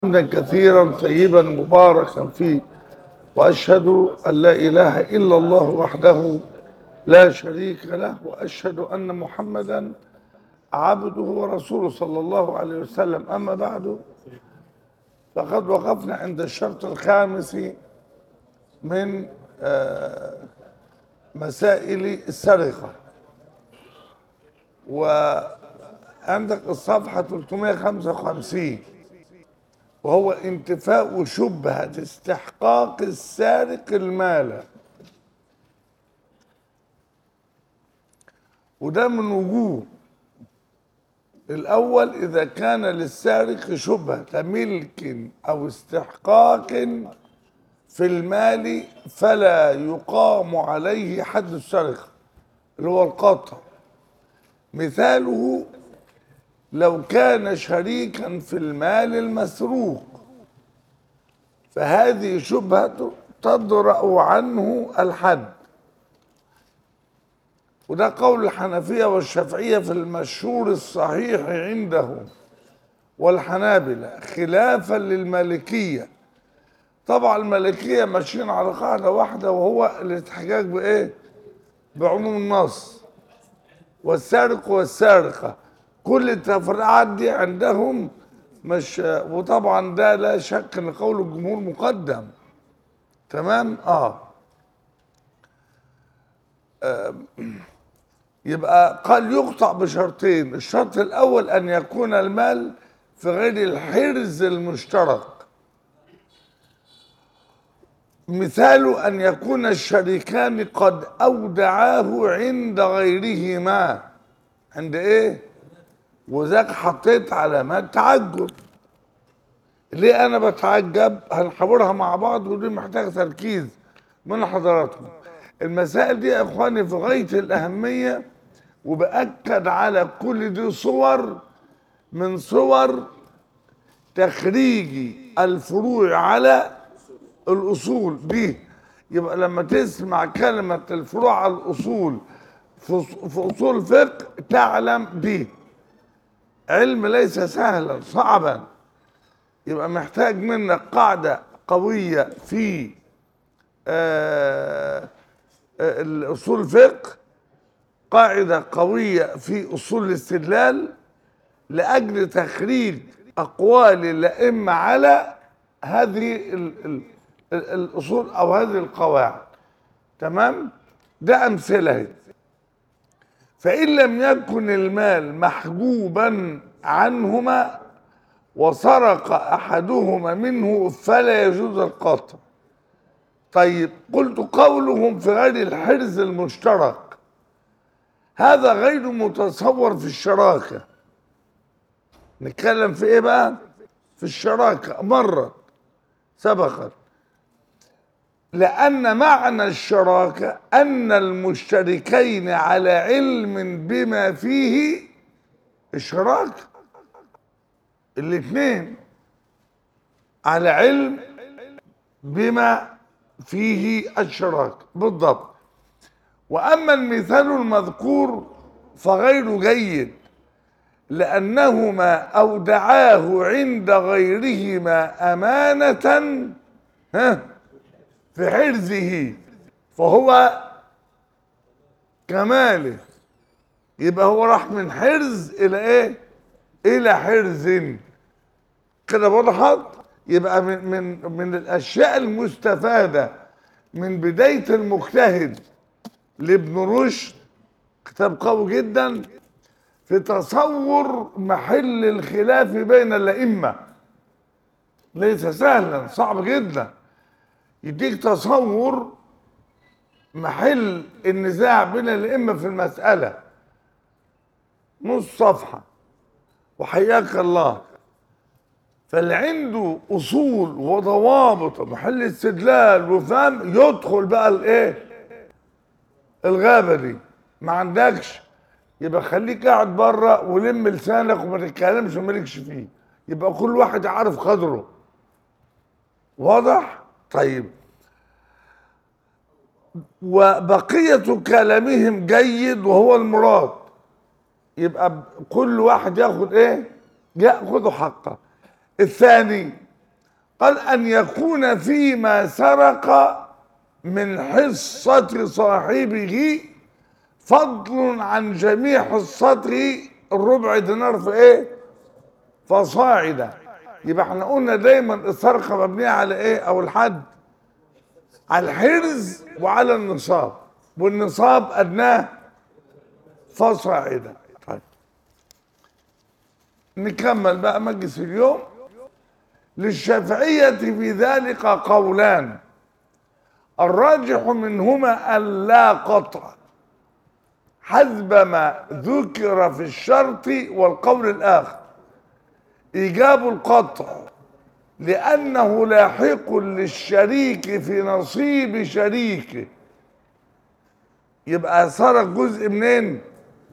حمدا كثيرا طيبا مباركا فيه واشهد ان لا اله الا الله وحده لا شريك له واشهد ان محمدا عبده ورسوله صلى الله عليه وسلم اما بعد فقد وقفنا عند الشرط الخامس من آه، مسائل السرقه وعندك الصفحه 355 وهو انتفاء شبهة استحقاق السارق المال وده من وجوه الأول إذا كان للسارق شبهة ملك أو استحقاق في المال فلا يقام عليه حد السرقة اللي هو القطع مثاله لو كان شريكا في المال المسروق فهذه شبهة تضرأ عنه الحد وده قول الحنفية والشافعية في المشهور الصحيح عندهم والحنابلة خلافا للمالكية طبعا المالكية ماشيين على قاعدة واحدة وهو الاحتجاج بإيه؟ بعموم النص والسارق والسارقة كل التفريعات دي عندهم مش وطبعا ده لا شك ان قول الجمهور مقدم تمام اه, آه. يبقى قال يقطع بشرطين الشرط الاول ان يكون المال في غير الحرز المشترك مثال ان يكون الشريكان قد اودعاه عند غيرهما عند ايه وذاك حطيت علامات تعجب ليه انا بتعجب هنحاورها مع بعض ودي محتاجه تركيز من حضراتكم المسائل دي يا اخواني في غايه الاهميه وباكد على كل دي صور من صور تخريج الفروع على الاصول دي يبقى لما تسمع كلمه الفروع على الاصول في اصول الفقه تعلم دي علم ليس سهلا صعبا يبقى محتاج منك قاعدة قوية في آه الأصول الفقه قاعدة قوية في أصول الاستدلال لأجل تخريج أقوال الأئمة على هذه ال ال الأصول أو هذه القواعد تمام ده أمثلة فإن لم يكن المال محجوبا عنهما وسرق أحدهما منه فلا يجوز القطع طيب قلت قولهم في غير الحرز المشترك هذا غير متصور في الشراكة نتكلم في ايه بقى في الشراكة مرة سبقت لأن معنى الشراكة أن المشتركين على علم بما فيه اشراك الاثنين على علم بما فيه الشراك بالضبط وأما المثال المذكور فغير جيد لأنهما أودعاه عند غيرهما أمانة ها في حرزه فهو كماله يبقى هو راح من حرز الى ايه الى حرز كده وضحت يبقى من من من الاشياء المستفاده من بدايه المجتهد لابن رشد كتاب قوي جدا في تصور محل الخلاف بين الائمه ليس سهلا صعب جدا يديك تصور محل النزاع بين الائمه في المساله نص صفحه وحياك الله فاللي عنده اصول وضوابط ومحل استدلال وفهم يدخل بقى الايه الغابه دي ما عندكش يبقى خليك قاعد بره ولم لسانك وما تتكلمش ومالكش فيه يبقى كل واحد عارف قدره واضح طيب وبقية كلامهم جيد وهو المراد يبقى كل واحد ياخد ايه ياخذ حقه الثاني قال أن يكون فيما سرق من حصة صاحبه فضل عن جميع حصته الربع دينار في ايه فصاعدا يبقى احنا قلنا دايما السرقة مبنية على ايه او الحد على الحرز وعلى النصاب والنصاب ادناه فصاعدا طيب نكمل بقى مجلس اليوم للشافعية في ذلك قولان الراجح منهما ألا قطع حسب ما ذكر في الشرط والقول الآخر إيجاب القطع لأنه لاحق للشريك في نصيب شريكه يبقى سرق جزء منين؟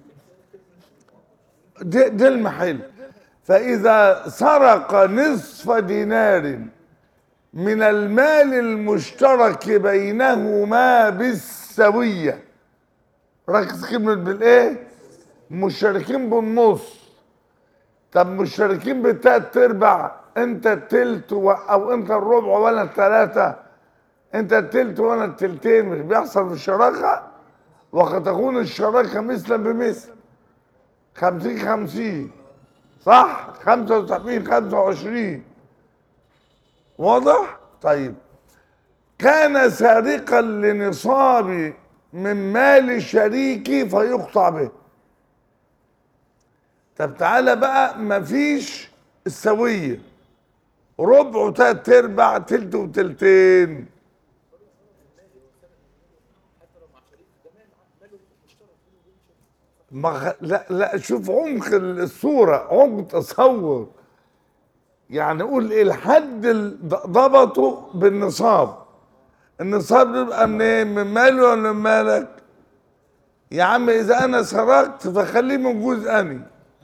ده, ده المحل فإذا سرق نصف دينار من المال المشترك بينهما بالسوية ركز كلمة بالإيه؟ مشتركين بالنص طب مشتركين بالتلات ارباع انت التلت و... او انت الربع ولا التلاتة انت التلت وانا التلتين مش بيحصل في الشراكة وقد تكون الشراكة مثلا بمثل خمسين خمسين صح خمسة وسبعين خمسة وعشرين واضح طيب كان سارقا لنصاب من مال شريكي فيقطع به طب تعالى بقى مفيش السوية ربع وتلات ارباع تلت وتلتين ما خ... لا لا شوف عمق الصورة عمق تصور يعني قول ايه الحد ال- ضبطه بالنصاب النصاب بيبقى منين من مالي ولا من مالك يا عم اذا انا سرقت فخليه من جزء اني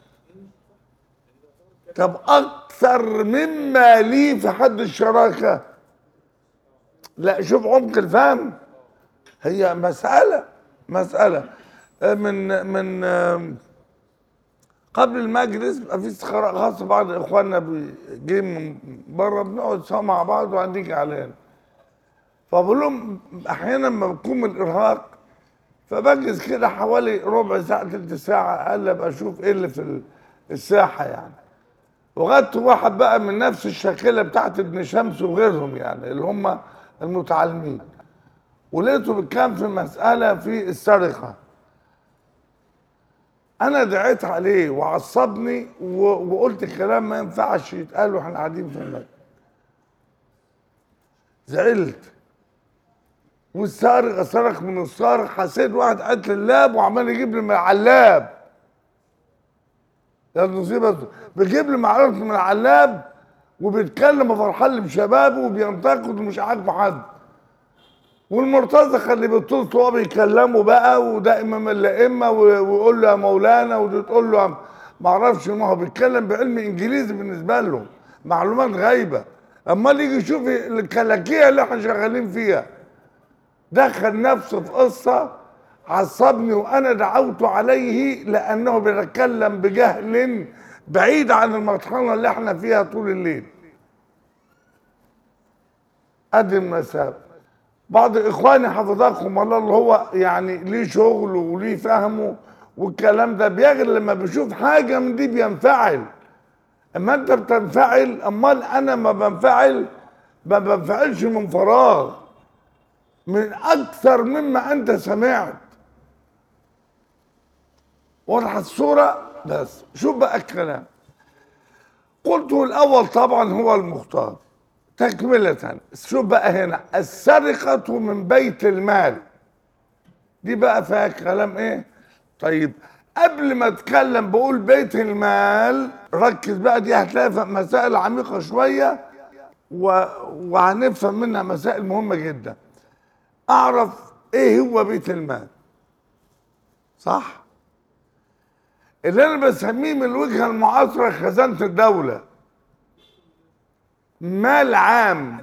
طب اكثر مما لي في حد الشراكه لا شوف عمق الفهم هي مساله مساله آه، من من آم، قبل المجلس بيبقى في استخاره خاصه بعض اخواننا بيجي من بره بنقعد سوا مع بعض وهنيجي علينا فبقول لهم احيانا لما بكون من الارهاق فبجلس كده حوالي ربع ساعه تلت ساعه اقل ابقى اشوف ايه اللي في ال- الساحه يعني وغدت واحد بقى من نفس الشاكله بتاعت ابن شمس وغيرهم يعني اللي هم المتعلمين ولقيته بيتكلم في مساله في السرقه انا دعيت عليه وعصبني و- وقلت كلام ما ينفعش يتقال واحنا قاعدين في المسجد زعلت والسارق سرق من السارق حسيت واحد قتل اللاب وعمال يجيب لي من العلاب يا المصيبه بيجيب لي معلومات من العلاب وبيتكلم وفرحان بشبابه وبينتقد ومش عاجبه حد والمرتزقه اللي بيتصل وهو بيكلمه بقى وده امام الائمه و- ويقول له يا مولانا ودي تقول له يا ما اعرفش ما هو بيتكلم بعلم انجليزي بالنسبه له معلومات غايبه امال يجي يشوف الكلاكيه اللي احنا شغالين فيها دخل نفسه في قصه عصبني وانا دعوت عليه لانه بيتكلم بجهل بعيد عن المطحنه اللي احنا فيها طول الليل ادي المسافه بعض اخواني حفظكم الله اللي هو يعني ليه شغله وليه فهمه والكلام ده بيغل لما بيشوف حاجه من دي بينفعل اما انت بتنفعل امال انا ما بنفعل ما بنفعلش من فراغ من اكثر مما انت سمعت واضحه الصوره بس شوف بقى الكلام قلته الاول طبعا هو المختار تكملة شوف بقى هنا السرقة من بيت المال دي بقى فيها كلام ايه طيب قبل ما اتكلم بقول بيت المال ركز بقى دي هتلاقي في مسائل عميقة شوية و... وهنفهم منها مسائل مهمة جدا اعرف ايه هو بيت المال صح اللي انا بسميه من الوجهة المعاصرة خزانة الدولة مال عام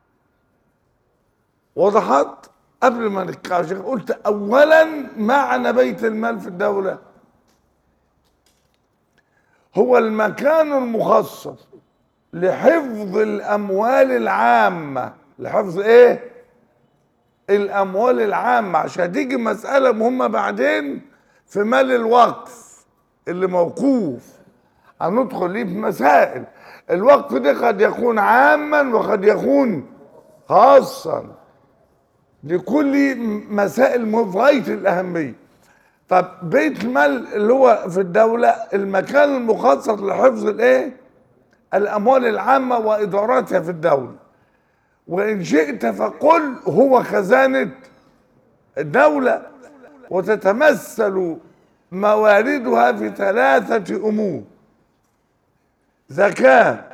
وضحت قبل ما نتكلم قلت اولا معنى بيت المال في الدوله هو المكان المخصص لحفظ الاموال العامه لحفظ ايه الاموال العامه عشان تيجي مساله مهمه بعدين في مال الوقف اللي موقوف هندخل ليه في مسائل الوقف ده قد يكون عاما وقد يكون خاصا لكل مسائل م- في غايه الاهميه طب بيت المال اللي هو في الدوله المكان المخصص لحفظ الايه الاموال العامه وادارتها في الدوله وان شئت فقل هو خزانه الدوله وتتمثل مواردها في ثلاثه امور زكاه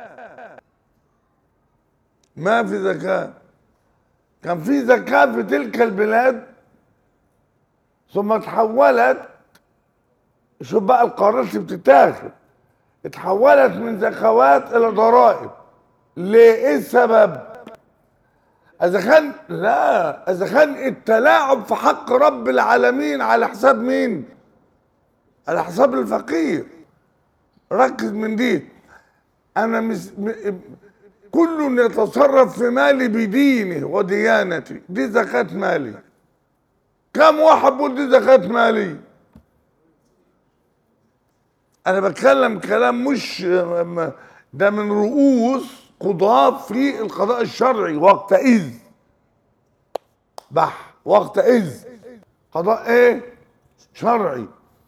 ما في زكاه كان في زكاه في تلك البلاد ثم تحولت شوف بقى القرارات اللي بتتاخد اتحولت من زكوات الى ضرائب ليه ايه السبب اذا كان لا اذا كان التلاعب في حق رب العالمين على حساب مين على حساب الفقير ركز من دي انا مس... م... كل يتصرف في مالي بدينه وديانته دي زكاة مالي كم واحد بيقول دي زكاة مالي انا بتكلم كلام مش م- ده من رؤوس قضاة في القضاء الشرعي وقتئذ بح وقتئذ قضاء ايه شرعي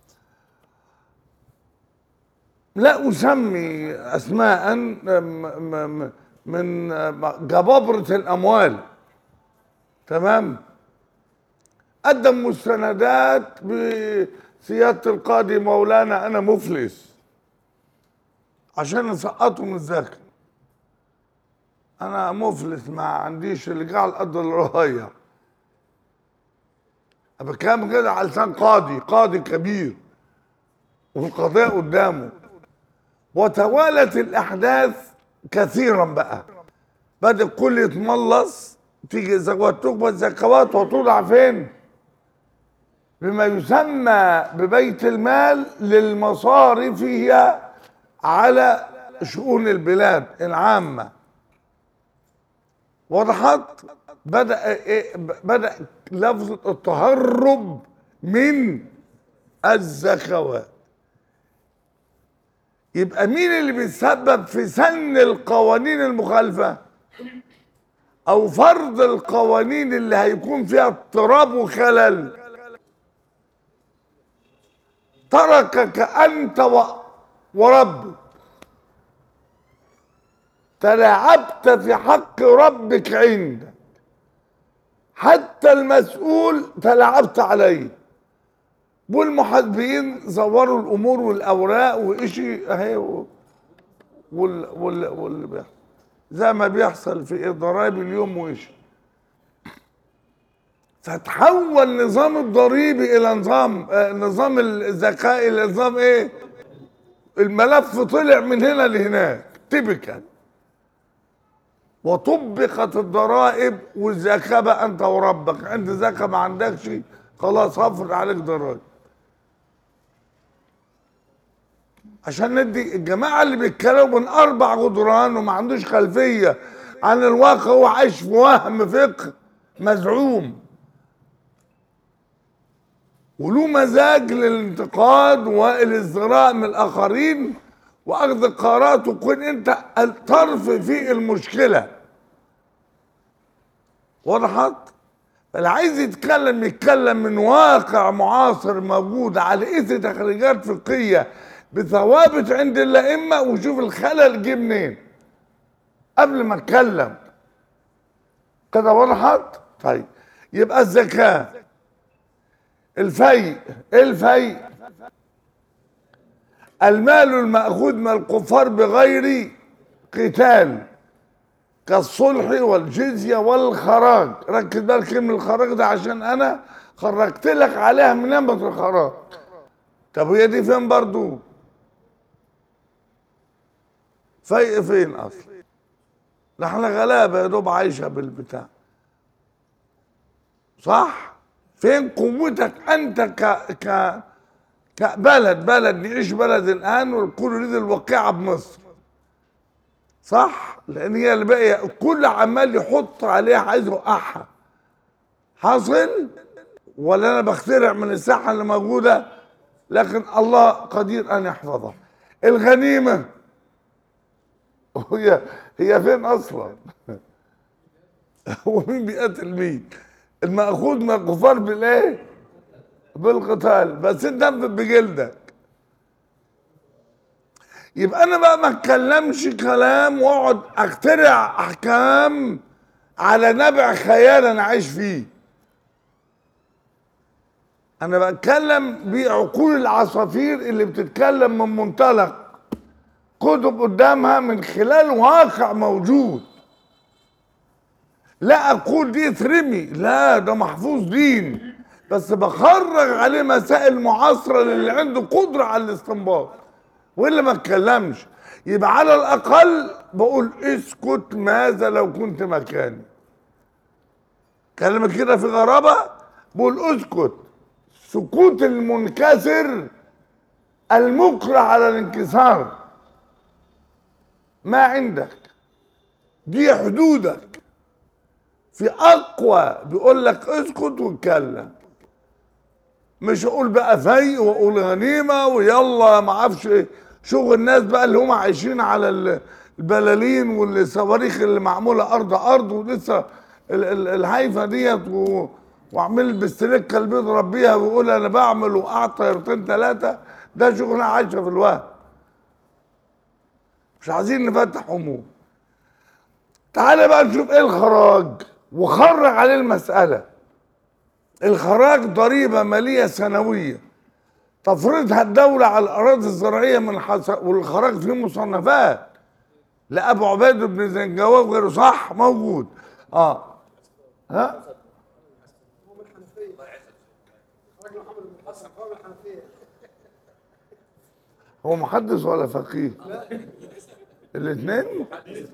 لا اسمي اسماء م- م- م- من جبابرة الاموال تمام قدم مستندات بسيادة القاضي مولانا أنا مفلس عشان يسقطوا من الزكاة أنا مفلس ما عنديش اللي جعل قد الرهاية بكلام كده على لسان قاضي قاضي كبير والقضاء قدامه وتوالت الأحداث كثيرا بقى بدأ الكل يتملص تيجي زكوات تقبل زكوات وتوضع فين؟ بما يسمى ببيت المال للمصارف هي على شؤون البلاد العامة وضحت بدأ إيه بدأ لفظ التهرب من الزكوات يبقى مين اللي بيسبب في سن القوانين المخالفة او فرض القوانين اللي هيكون فيها اضطراب وخلل تركك انت و... وربك تلاعبت في حق ربك عندك حتى المسؤول تلاعبت عليه والمحاسبين زوروا الامور والاوراق وإشي اهي و- وال وال واللي بيحصل زي ما بيحصل في الضرائب اليوم وإيش فتحول نظام الضريبي الى نظام آه، نظام الذكاء الى نظام ايه الملف طلع من هنا لهناك تبكا وطبقت الضرائب والزكاة بقى انت وربك انت زكاة ما عندكش خلاص هفرض عليك ضرائب عشان ندي الجماعة اللي بيتكلموا من أربع جدران وما عندوش خلفية عن الواقع هو عايش في وهم فقه مزعوم وله مزاج للانتقاد والازدراء من الآخرين وأخذ قرارات وتكون أنت الطرف في المشكلة وضحت؟ فاللي عايز يتكلم يتكلم من واقع معاصر موجود على اثر تخريجات فقهيه بثوابت عند الائمه وشوف الخلل جه منين قبل ما اتكلم كده وضحت طيب يبقى الزكاه الفيء ايه الفيء المال المأخوذ من الكفار بغير قتال كالصلح والجزية والخراج ركز بالك كلمة الخراج ده عشان أنا خرجت لك عليها من نمط الخراج طب هي دي فين برضو فيء فين أصلا ده احنا غلابة يا دوب عايشة بالبتاع صح فين قوتك أنت ك ك كبلد بلد نعيش بلد الآن والكل يريد الوقيعة بمصر صح لان هي اللي باقيه الكل عمال يحط عليها عايز يوقعها حاصل ولا انا بخترع من الساحه اللي موجوده لكن الله قدير ان يحفظها الغنيمه هي هي فين اصلا ومين بيقتل مين المأخوذ من الكفار بالايه بالقتال بس انت انفذ بجلدك يبقى انا بقى ما اتكلمش كلام واقعد اخترع احكام على نبع خيال انا عايش فيه انا بتكلم بعقول العصافير اللي بتتكلم من منطلق كتب قدامها من خلال واقع موجود لا اقول دي ترمي لا ده محفوظ دين بس بخرج عليه مسائل معاصره للي عنده قدره على الاستنباط واللي ما اتكلمش يبقى على الاقل بقول اسكت ماذا لو كنت مكاني كلمة كده في غرابة بقول اسكت سكوت المنكسر المكره على الانكسار ما عندك دي حدودك في اقوى بيقول لك اسكت واتكلم مش اقول بقى فايق واقول غنيمه ويلا ما اعرفش ايه شغل الناس بقى اللي هم عايشين على ال- البلالين والصواريخ اللي معموله ارض ارض ولسه ال- ال- الهايفه ديت و- وعمل بالسلكه اللي بيضرب بيها ويقول انا بعمل وقع طيرتين ثلاثه ده شغل عايشه في الوهم مش عايزين نفتح امور تعالى بقى نشوف ايه الخراج وخرج عليه المساله الخراج ضريبة مالية سنوية تفرضها الدولة على الأراضي الزراعية من حس... والخراج فيه مصنفات لأبو عبيد بن زنجواب غيره صح موجود اه ها راجل محمد بن الحسن قام الحنفيه هو محدث ولا فقيه الاثنين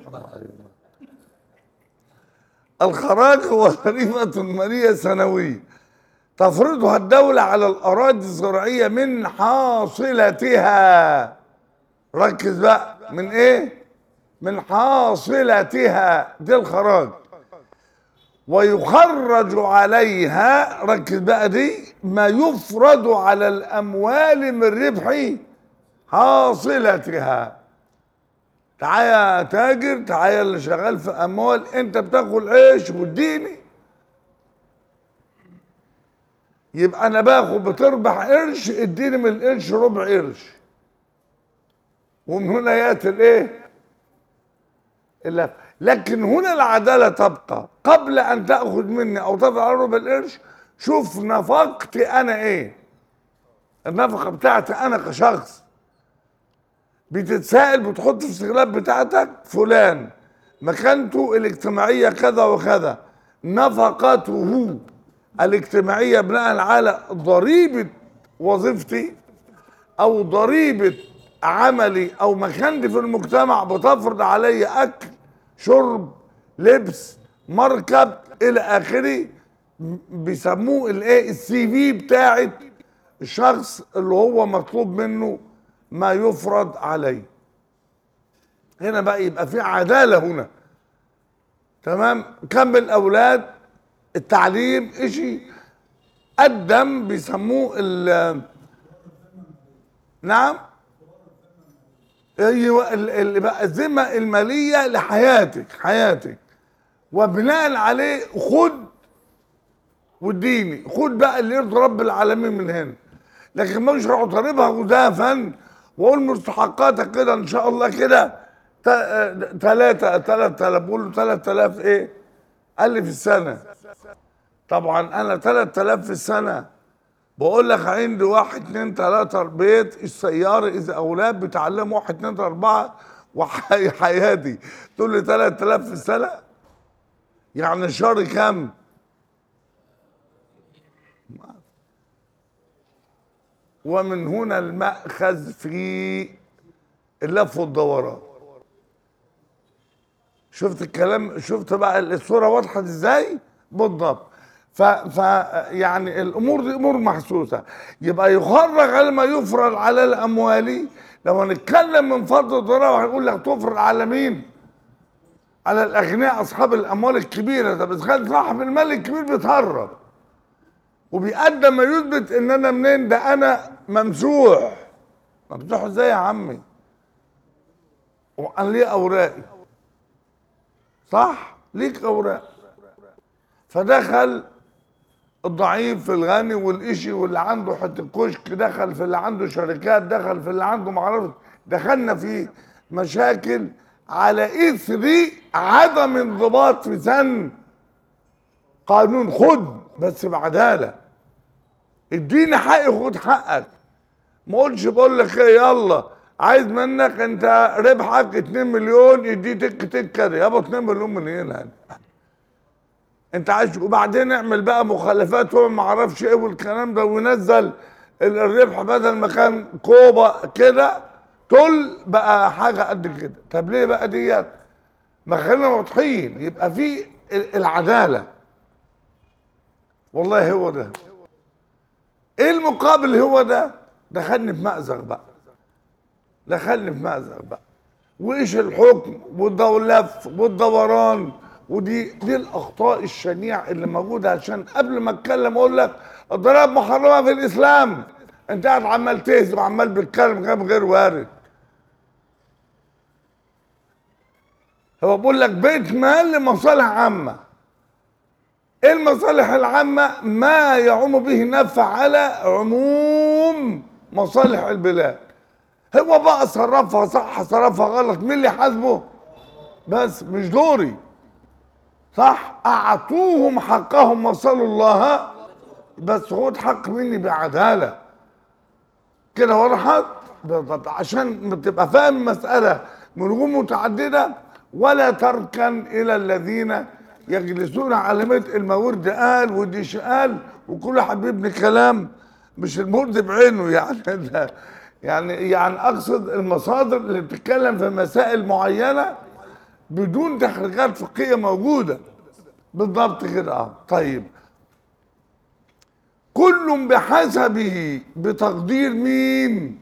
الخراج هو ضريبة مالية سنوية تفرضها الدولة على الأراضي الزراعية من حاصلتها ركز بقى من إيه؟ من حاصلتها دي الخراج ويخرج عليها ركز بقى دي ما يفرض على الأموال من ربح حاصلتها تعالى يا تاجر تعالى اللي شغال في اموال انت بتاكل عيش واديني يبقى انا باخد بتربح قرش اديني من القرش ربع قرش ومن هنا ياتي الايه اللف. لكن هنا العداله تبقى قبل ان تاخذ مني او تدفع ربع القرش شوف نفقتي انا ايه النفقه بتاعتي انا كشخص بتتسائل بتحط في السجلات بتاعتك فلان مكانته الاجتماعية كذا وكذا نفقته الاجتماعية بناء على ضريبة وظيفتي أو ضريبة عملي أو مكانتي في المجتمع بتفرض علي أكل شرب لبس مركب إلى آخره بيسموه الايه السي في بتاعت الشخص اللي هو مطلوب منه ما يفرض عليه هنا بقى يبقى في عدالة هنا تمام كم الأولاد التعليم إشي قدم بيسموه ال نعم ايوه ال- ال- بقى الذمه الماليه لحياتك حياتك وبناء عليه خد واديني خد بقى اللي يرضي رب العالمين من هنا لكن مش هروح ضاربها جزافا واقول مستحقاتك كده ان شاء الله كده ثلاثة ثلاثة آلاف بقول له 3000 ايه؟ قال لي في السنة طبعا انا 3000 في السنة بقول لك عندي واحد اتنين تلاتة بيت السيارة إذا أولاد بتعلم واحد اتنين تلاتة أربعة وحياتي تقول لي 3000 في السنة يعني الشهر كام؟ ومن هنا المأخذ في اللف والدوران شفت الكلام شفت بقى الصورة وضحت ازاي بالضبط ف, ف يعني الامور دي امور محسوسه يبقى يخرج على ما يفرض على الاموال لو هنتكلم من فرض الضرائب هنقول لك تفرض على مين على الاغنياء اصحاب الاموال الكبيره طب اذا كان صاحب المال الكبير بيتهرب وبيقدم ما يثبت ان انا منين ده انا ممسوح ممسوح ازاي يا عمي وقال ليه اوراقي صح ليك اوراق فدخل الضعيف في الغني والإشي واللي عنده حته كشك دخل في اللي عنده شركات دخل في اللي عنده معرفة دخلنا في مشاكل على اثر عدم انضباط في سن قانون خد بس بعداله اديني حقي خد حقك ما اقولش بقول لك ايه يلا عايز منك انت ربحك 2 مليون يدي تك تك كده يابا 2 مليون منين يعني انت عايز وبعدين اعمل بقى مخالفات وما ما اعرفش ايه والكلام ده وينزل ال- الربح بدل ما كان كوبا كده تل بقى حاجه قد كده طب ليه بقى ديت ما خلينا واضحين يبقى في ال- العداله والله هو ده ايه المقابل هو ده دخلني في مأزق بقى دخلني في مأزق بقى وايش الحكم والدولف والدوران ودي دي الاخطاء الشنيعه اللي موجوده عشان قبل ما اتكلم اقول لك الضرائب محرمه في الاسلام انت قاعد عمال تهزم وعمال بتتكلم كلام غير وارد هو بقول لك بيت مال لمصالح عامه ايه المصالح العامه ما يعم به نفع على عموم مصالح البلاد هو بقى صرفها صح صرفها غلط مين اللي يحاسبه بس مش دوري صح اعطوهم حقهم وصلوا الله بس خد حق مني بعداله كده وضحت بالضبط عشان تبقى فاهم المساله من وجوه متعدده ولا تركن الى الذين يجلسون على ملء المورد قال وديش قال وكل واحد بيبني كلام مش المورد بعينه يعني ده يعني يعني اقصد المصادر اللي بتتكلم في مسائل معينه بدون تحقيقات فقهيه موجوده بالضبط كده اه طيب كل بحسبه بتقدير مين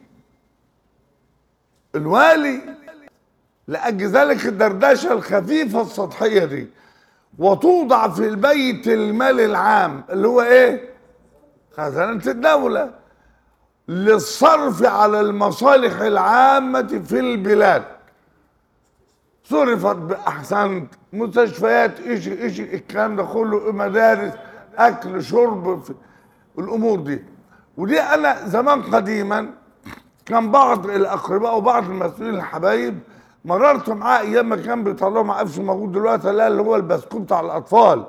الوالي لأجل ذلك الدردشة الخفيفة السطحية دي وتوضع في البيت المال العام اللي هو ايه خزانة الدولة للصرف على المصالح العامة في البلاد صرفت بأحسنت مستشفيات إيش إيش الكلام ده كله مدارس أكل شرب في الأمور دي ودي أنا زمان قديما كان بعض الأقرباء وبعض المسؤولين الحبايب مررت معاه أيام ما كان بيطلعوا مع قفش موجود دلوقتي لا اللي هو البسكوت بتاع الأطفال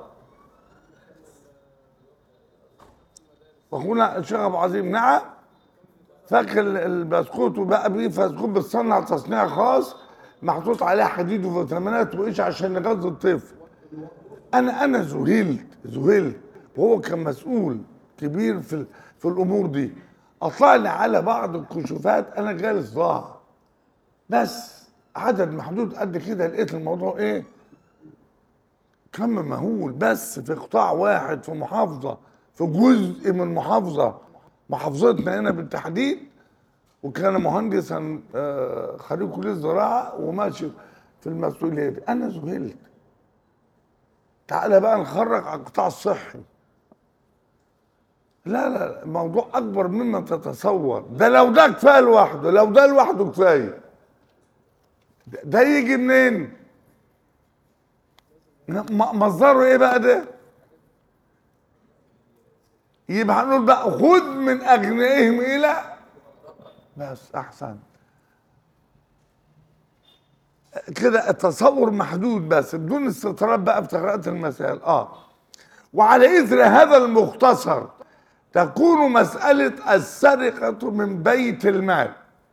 واخونا الشيخ ابو عظيم نعم فاكر البسكوت وبقى بيه بسكوت بتصنع تصنيع خاص محطوط عليه حديد وفيتامينات وايش عشان يغذي الطفل انا انا ذهلت ذهلت وهو كان مسؤول كبير في ال- في الامور دي اطلع لي على بعض الكشوفات انا جالس ضاع بس عدد محدود قد كده لقيت الموضوع ايه كم مهول بس في قطاع واحد في محافظه في جزء من محافظه محافظتنا هنا بالتحديد وكان مهندسا آه، خريج كليه الزراعه وماشي في المسؤوليه دي انا ذهلت تعالى بقى نخرج على القطاع الصحي لا لا الموضوع اكبر مما تتصور ده لو ده كفايه لوحده لو ده لوحده كفايه ده- ده يجي منين م- مصدره ايه بقى ده يبقى هنقول بقى خذ من اغنيائهم الى بس احسن كده التصور محدود بس بدون استطراد بقى في قراءة المسائل اه وعلى اثر هذا المختصر تكون مسألة السرقة من بيت المال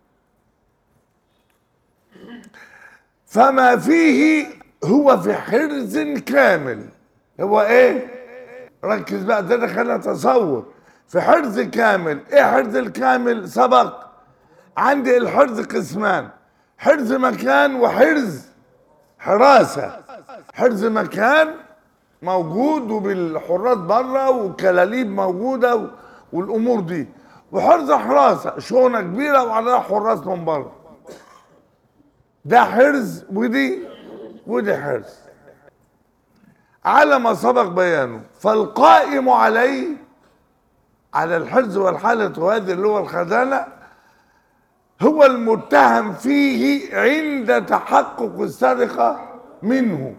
فما فيه هو في حرز كامل هو ايه ركز بقى ده ده خلينا تصور في حرز كامل ايه حرز الكامل سبق عندي الحرز قسمان حرز مكان وحرز حراسة حرز مكان موجود وبالحراس بره وكلاليب موجودة و- والامور دي وحرز حراسة شونة كبيرة وعليها حراس من بره ده حرز ودي ودي حرص على ما سبق بيانه فالقائم عليه على الحرز والحالة وهذه اللي هو الخزانة هو المتهم فيه عند تحقق السرقة منه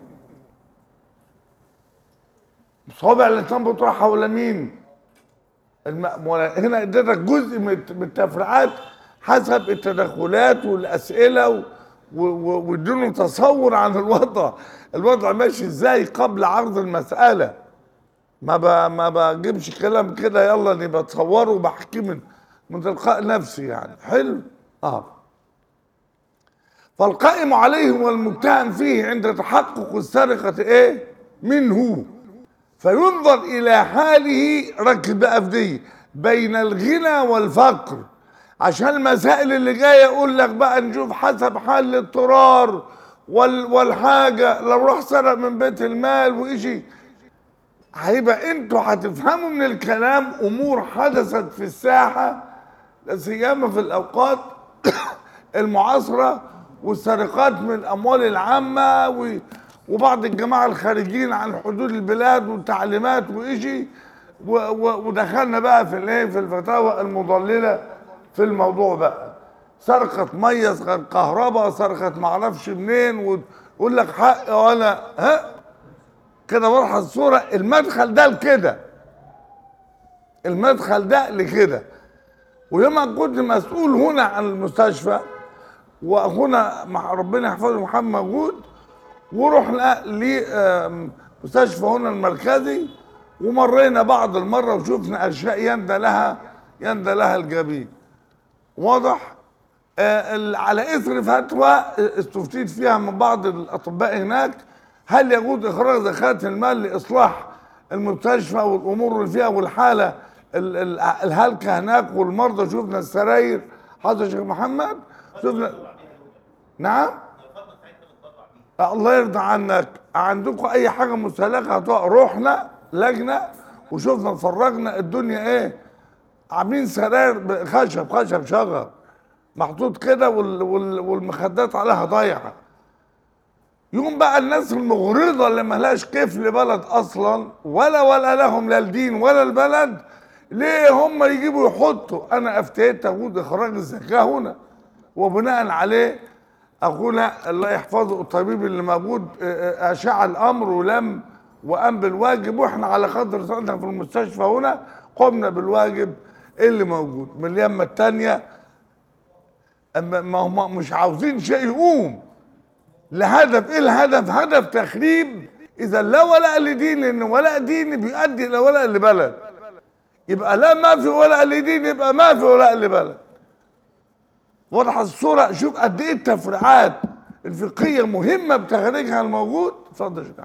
صوابع الإنسان بتروح حول مين؟ المأمورة هنا اديتك جزء من من التفريعات حسب التدخلات والأسئلة و- و- و- واديله تصور عن الوضع الوضع ماشي ازاي قبل عرض المسألة ما ب... ما بجيبش كلام كده يلا اني بتصوره وبحكيه من من تلقاء نفسي يعني حلو اه فالقائم عليه والمتهم فيه عند تحقق السرقة ايه منه فينظر الى حاله ركز بقى في دي بين الغنى والفقر عشان المسائل اللي جايه يقول لك بقى نشوف حسب حال الاضطرار وال والحاجه لو راح سرق من بيت المال وإشي هيبقى انتوا هتفهموا من الكلام امور حدثت في الساحه لا سيما في الاوقات المعاصره والسرقات من الاموال العامه و- وبعض الجماعه الخارجين عن حدود البلاد والتعليمات وإشي و- و- ودخلنا بقى في الايه في الفتاوى المضلله في الموضوع بقى سرقه ميه سرقه كهرباء سرقه معرفش منين ويقول لك حق ولا ها كده واضحه الصوره المدخل ده لكده المدخل ده لكده ويوم ما كنت مسؤول هنا عن المستشفى واخونا مع ربنا يحفظه محمد موجود ورحنا لمستشفى هنا المركزي ومرينا بعض المره وشفنا اشياء يندى لها يندى لها الجبين واضح آه، ال- على اثر فتوى استفتيت فيها من بعض الاطباء هناك هل يجوز اخراج زكاه المال لاصلاح المستشفى والامور اللي فيها والحاله ال- ال- الهلكه هناك والمرضى شفنا السراير حضر الشيخ محمد شفنا نعم آه، الله يرضى عنك عندكم اي حاجه مستهلكه هتقع رحنا لجنه وشفنا اتفرجنا الدنيا ايه عاملين سراير خشب خشب شجر محطوط كده وال وال والمخدات عليها ضايعه يقوم بقى الناس المغرضه اللي ملهاش كيف لبلد اصلا ولا ولا لهم لا الدين ولا البلد ليه هم يجيبوا يحطوا انا افتيت تجوز اخراج الزكاه هنا وبناء عليه اخونا الله يحفظه الطبيب اللي موجود آه، آه، اشاع الامر ولم وقام بالواجب واحنا على قدر سنتنا في المستشفى هنا قمنا بالواجب اللي موجود من اليمه الثانيه اما ما هم مش عاوزين شيء يقوم لهدف ايه الهدف هدف تخريب اذا لا ولاء لدين لان ولاء دين بيؤدي الى ولاء لبلد يبقى لا ما في ولاء لدين يبقى ما في ولاء لبلد واضحه الصوره شوف قد ايه التفريعات الفقهيه مهمه بتخريجها الموجود اتفضل يا شيخ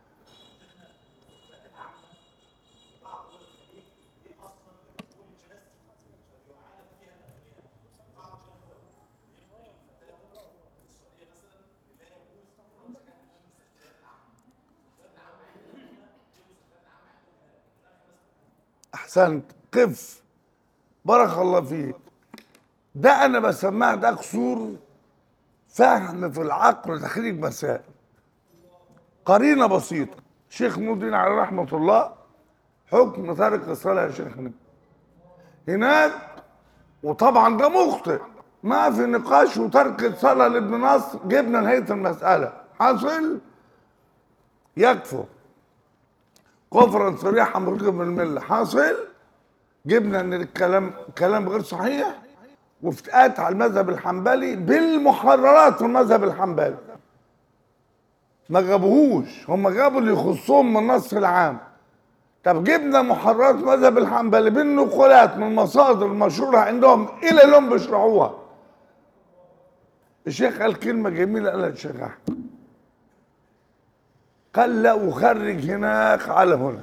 احسنت قف بارك الله فيك ده انا بسميه ده قصور فهم في العقل وتخريج مسائل قرينه بسيطه شيخ نور الدين عليه رحمه الله حكم تارك الصلاه يا شيخنا هناك وطبعا ده مخطئ ما في نقاش وترك الصلاه لابن نصر جبنا نهايه المساله حاصل يكفر كفرا صريحا مرغب من المله حاصل جبنا ان الكلام كلام غير صحيح وافتئات على المذهب الحنبلي بالمحررات في المذهب الحنبلي ما جابوهوش هم جابوا اللي يخصهم من النص العام طب جبنا محررات المذهب الحنبلي بالنقولات من المصادر المشهوره عندهم الى اليوم بيشرحوها الشيخ قال كلمه جميله قالها الشيخ احمد قال لا أخرج هناك على هنا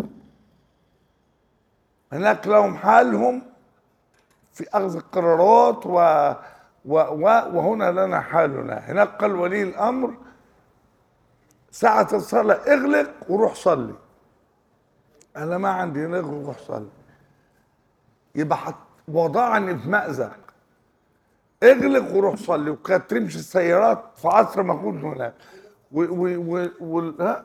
هناك لهم حالهم في أخذ القرارات و و و وهنا لنا حالنا هناك قال ولي الأمر ساعة الصلاة اغلق وروح صلي أنا ما عندي نغلق وروح صلي يبقى حط وضعني في مأزق اغلق وروح صلي وكانت تمشي السيارات في عصر ما كنت هناك و و و وال- ها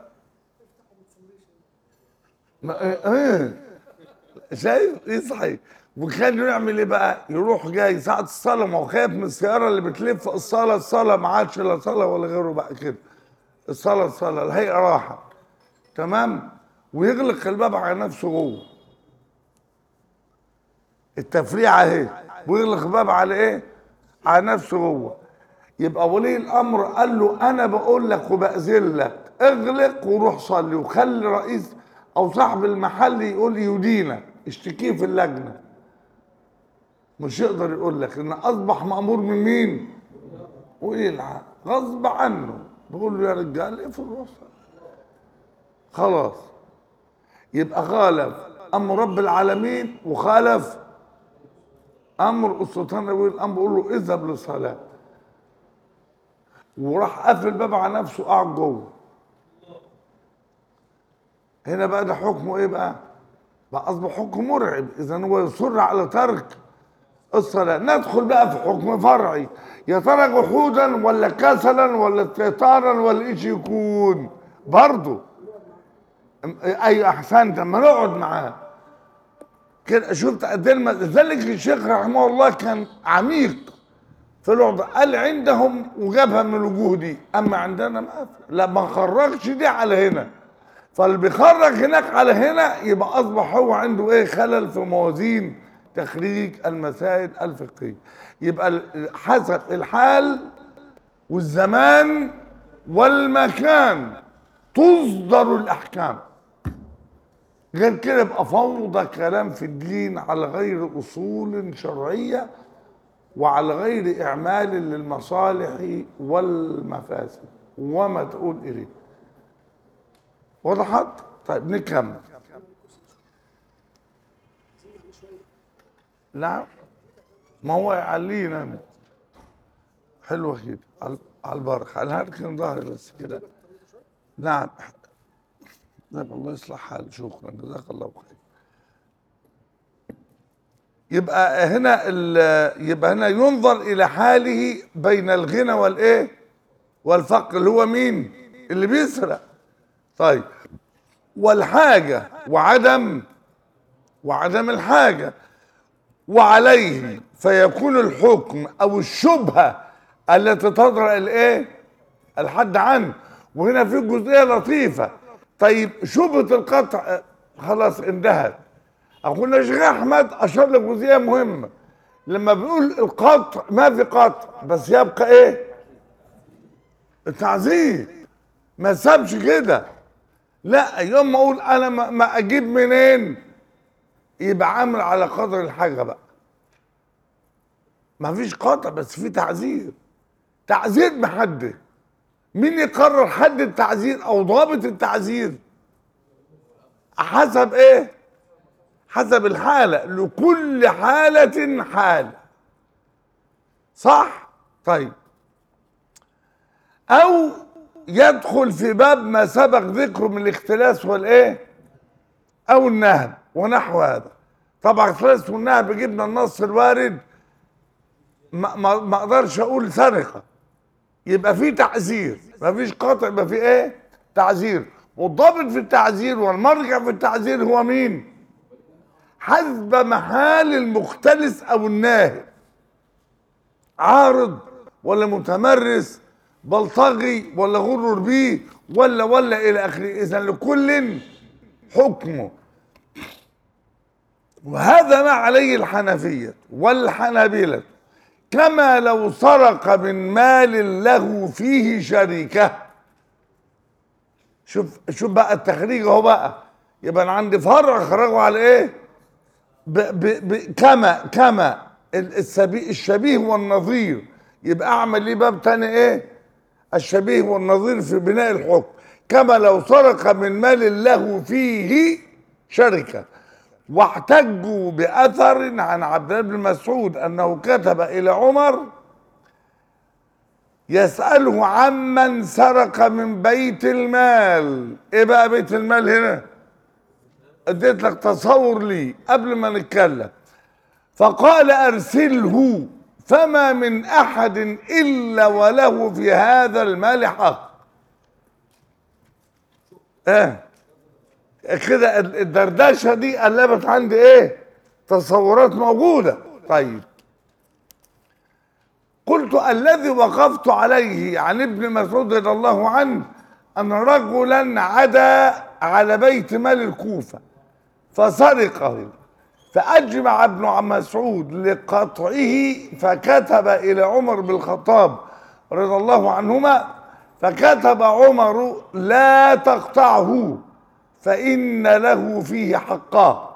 ما ايه إيه. شايف يصحي وكان يعمل ايه بقى يروح جاي ساعة الصلاة ما هو خايف من السيارة اللي بتلف الصلاة الصلاة ما عادش لا صلاة ولا غيره بقى كده الصلاة الصلاة الهيئة راحة تمام ويغلق الباب على نفسه جوه التفريعة اهي ويغلق الباب على ايه على نفسه جوه يبقى ولي الامر قال له انا بقول لك وبأذن لك اغلق وروح صلي وخلي رئيس او صاحب المحل يقول يدينك اشتكيه في اللجنه مش يقدر يقول لك ان اصبح مامور من مين ويلعن غصب عنه بقول له يا رجال اقفل الوسط خلاص يبقى خالف امر رب العالمين وخالف امر السلطان ولي الامر بيقول له اذهب للصلاه وراح قافل الباب على نفسه قاعد جوه هنا بقى ده حكمه ايه بقى؟ بقى اصبح حكم مرعب اذا هو يصر على ترك الصلاه ندخل بقى في حكم فرعي يا ترى جحودا ولا كسلا ولا استهتارا ولا ايش يكون برضه اي احسنت اما نقعد معاه كده شفت قد ايه الم- لذلك الشيخ رحمه الله كان عميق في الوضع قال عندهم وجابها من الوجوه دي اما عندنا ما في. لا ما خرجش دي على هنا فاللي بيخرج هناك على هنا يبقى اصبح هو عنده ايه خلل في موازين تخريج المسائل الفقهيه يبقى ال- حسب الحال والزمان والمكان تصدر الاحكام غير كده يبقى فوضى كلام في الدين على غير اصول شرعيه وعلى غير اعمال للمصالح والمفاسد وما تقول اليه وضحت طيب نكمل نعم ما هو يعلينا أنا. حلوه كده على على البركه انا هركن ظهري بس كده نعم طيب الله يصلح حالك شكرا جزاك الله خير يبقى هنا ال- يبقى هنا ينظر الى حاله بين الغنى والايه والفقر اللي هو مين اللي بيسرق طيب والحاجه وعدم وعدم الحاجه وعليه فيكون الحكم او الشبهه التي تطرأ الايه الحد عنه وهنا في جزئيه لطيفه طيب شبهه القطع آه، خلاص انتهت اخونا الشيخ احمد اشار لجزئيه مهمه لما بيقول القطع ما في قطع بس يبقى ايه التعذيب ما سابش كده لا يوم ما اقول انا ما, ما اجيب منين يبقى عامل على قدر الحاجه بقى ما فيش قطع بس في تعذير تعذير محدد مين يقرر حد التعذير او ضابط التعذير حسب ايه حسب الحالة لكل حالة حالة صح طيب او يدخل في باب ما سبق ذكره من الاختلاس والايه او النهب ونحو هذا طبعا الاختلاس والنهب جبنا النص الوارد ما, ما, ما اقدرش اقول سرقه يبقى في تعذير ما فيش قطع يبقى في ايه تعذير والضابط في التعذير والمرجع في التعذير هو مين حسب محال المختلس او الناهب عارض ولا متمرس بلطجي ولا غرر بيه ولا ولا الى اخره اذا لكل حكمه وهذا ما عليه الحنفيه والحنابله كما لو سرق من مال له فيه شركه شوف شوف بقى التخريج اهو بقى يبقى انا عندي فرع خرجوا على ايه ب ب ب كما كما ال- السبي الشبيه والنظير يبقى اعمل ليه باب تاني ايه الشبيه والنظير في بناء الحكم كما لو سرق من مال له فيه شركه واحتجوا باثر عن عبد الله بن مسعود انه كتب الى عمر يساله عمن سرق من بيت المال ايه بقى بيت المال هنا اديت لك تصور لي قبل ما نتكلم فقال ارسله فما من احد الا وله في هذا المال حق ايه كده ال- الدردشه دي قلبت عندي ايه تصورات موجوده طيب قلت الذي وقفت عليه عن ابن مسعود رضي الله عنه ان رجلا عدا على بيت مال الكوفه فسرقه فاجمع ابن عم مسعود لقطعه فكتب الى عمر بن الخطاب رضي الله عنهما فكتب عمر لا تقطعه فإن له فيه حقا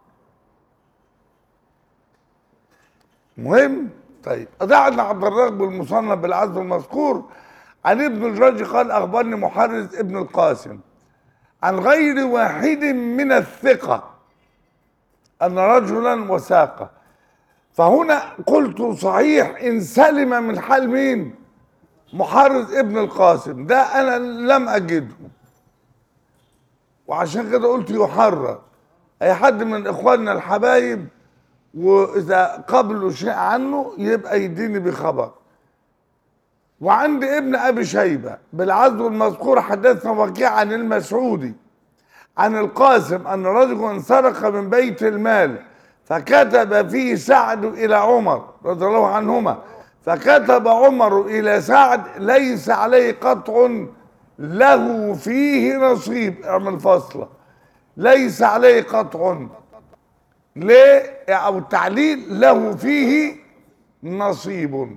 مهم طيب أدعنا عبد الرزاق بالمصنف بالعزم المذكور عن ابن الجرج قال أخبرني محرز ابن القاسم عن غير واحد من الثقة أن رجلا وساقه فهنا قلت صحيح إن سلم من حال مين محرز ابن القاسم ده أنا لم أجده وعشان كده قلت يحرر اي حد من اخواننا الحبايب واذا قبلوا شيء عنه يبقى يديني بخبر وعندي ابن ابي شيبه بالعزو المذكور حدثنا وكيع عن المسعودي عن القاسم ان رجلا سرق من بيت المال فكتب فيه سعد الى عمر رضي الله عنهما فكتب عمر الى سعد ليس عليه قطع له فيه نصيب اعمل فاصله ليس عليه قطع ليه او التعليل له فيه نصيب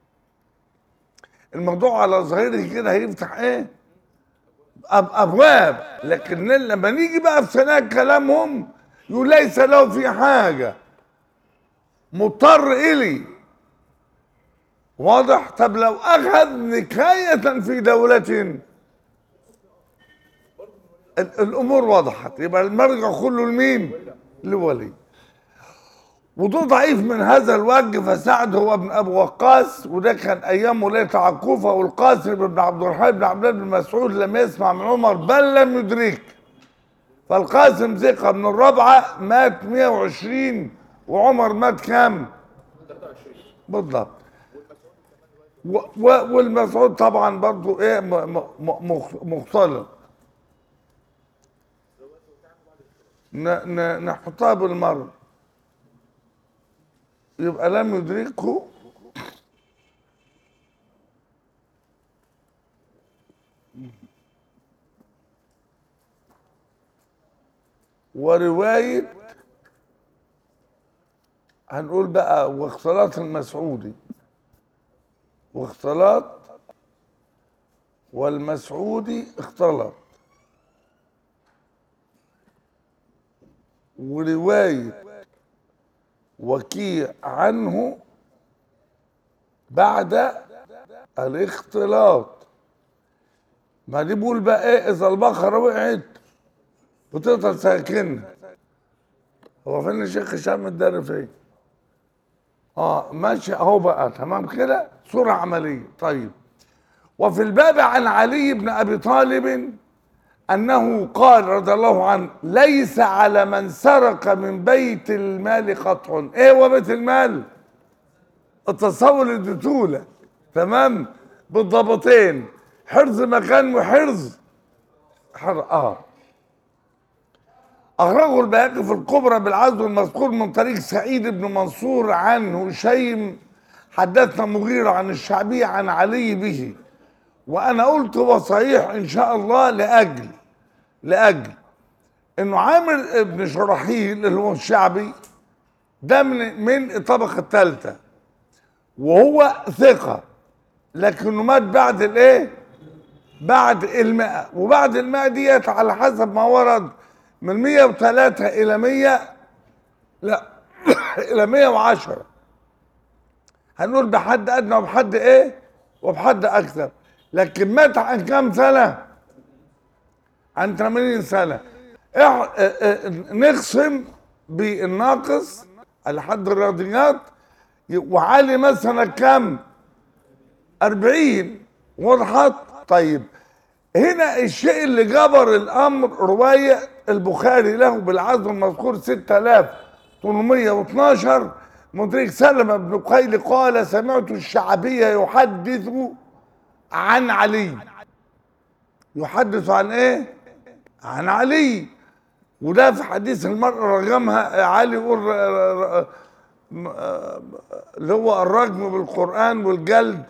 الموضوع على ظاهره كده هيفتح ايه أب ابواب لكن لما نيجي بقى في سنة كلامهم يقول ليس له في حاجه مضطر الي واضح طب لو اخذ نكايه في دوله ال- الامور وضحت يبقى المرجع كله لمين لولي وده ضعيف من هذا الوجه فسعد هو ابن ابو وقاص وده كان ايام ولايه عكوفه والقاسم بن عبد الرحمن بن عبد الله بن مسعود لم يسمع من عمر بل لم يدرك فالقاسم ثقه من الرابعه مات 120 وعمر مات كام؟ بالضبط و- و- والمسعود طبعا برضو ايه م- م- م- مختلط ن- ن- نحطها بالمرة يبقى لم يدركه ورواية هنقول بقى واختلاط المسعودي واختلاط والمسعودي اختلط ورواية وكيع عنه بعد الاختلاط ما دي بقول بقى ايه اذا البقرة وقعت بتفضل ساكنة هو فين الشيخ هشام الدار فين؟ اه ماشي اهو بقى تمام كده صورة عملية طيب وفي الباب عن علي بن ابي طالب انه قال رضي الله عنه ليس على من سرق من بيت المال قطع ايه هو بيت المال التصور اديتهولك تمام بالضبطين حرز مكان وحرز حر اه أخرجه البيهقي في الكبرى بالعزو المذكور من طريق سعيد بن منصور عن هشيم حدثنا مغيرة عن الشعبي عن علي به وأنا قلت هو صحيح إن شاء الله لأجل لأجل إنه عامر ابن شرحيل اللي هو الشعبي ده من من الطبقة الثالثة وهو ثقة لكنه مات بعد الإيه؟ بعد المئة وبعد المئة ديت على حسب ما ورد من 103 إلى 100 لا إلى 110 هنقول بحد أدنى وبحد إيه؟ وبحد أكثر لكن مات عن كام سنة؟ عن 80 سنة إح- اه- اه- نقسم بالناقص على حد الرياضيات وعالي مثلا كام؟ 40 وضحت؟ طيب هنا الشيء اللي جبر الامر روايه البخاري له بالعزم المذكور 6812 مدرك سلمة بن قيل قال سمعت الشعبية يحدث عن علي يحدث عن ايه؟ عن علي وده في حديث المرأة رجمها علي يقول ر- ر- ر- م- آه، اللي هو الرجم بالقرآن والجلد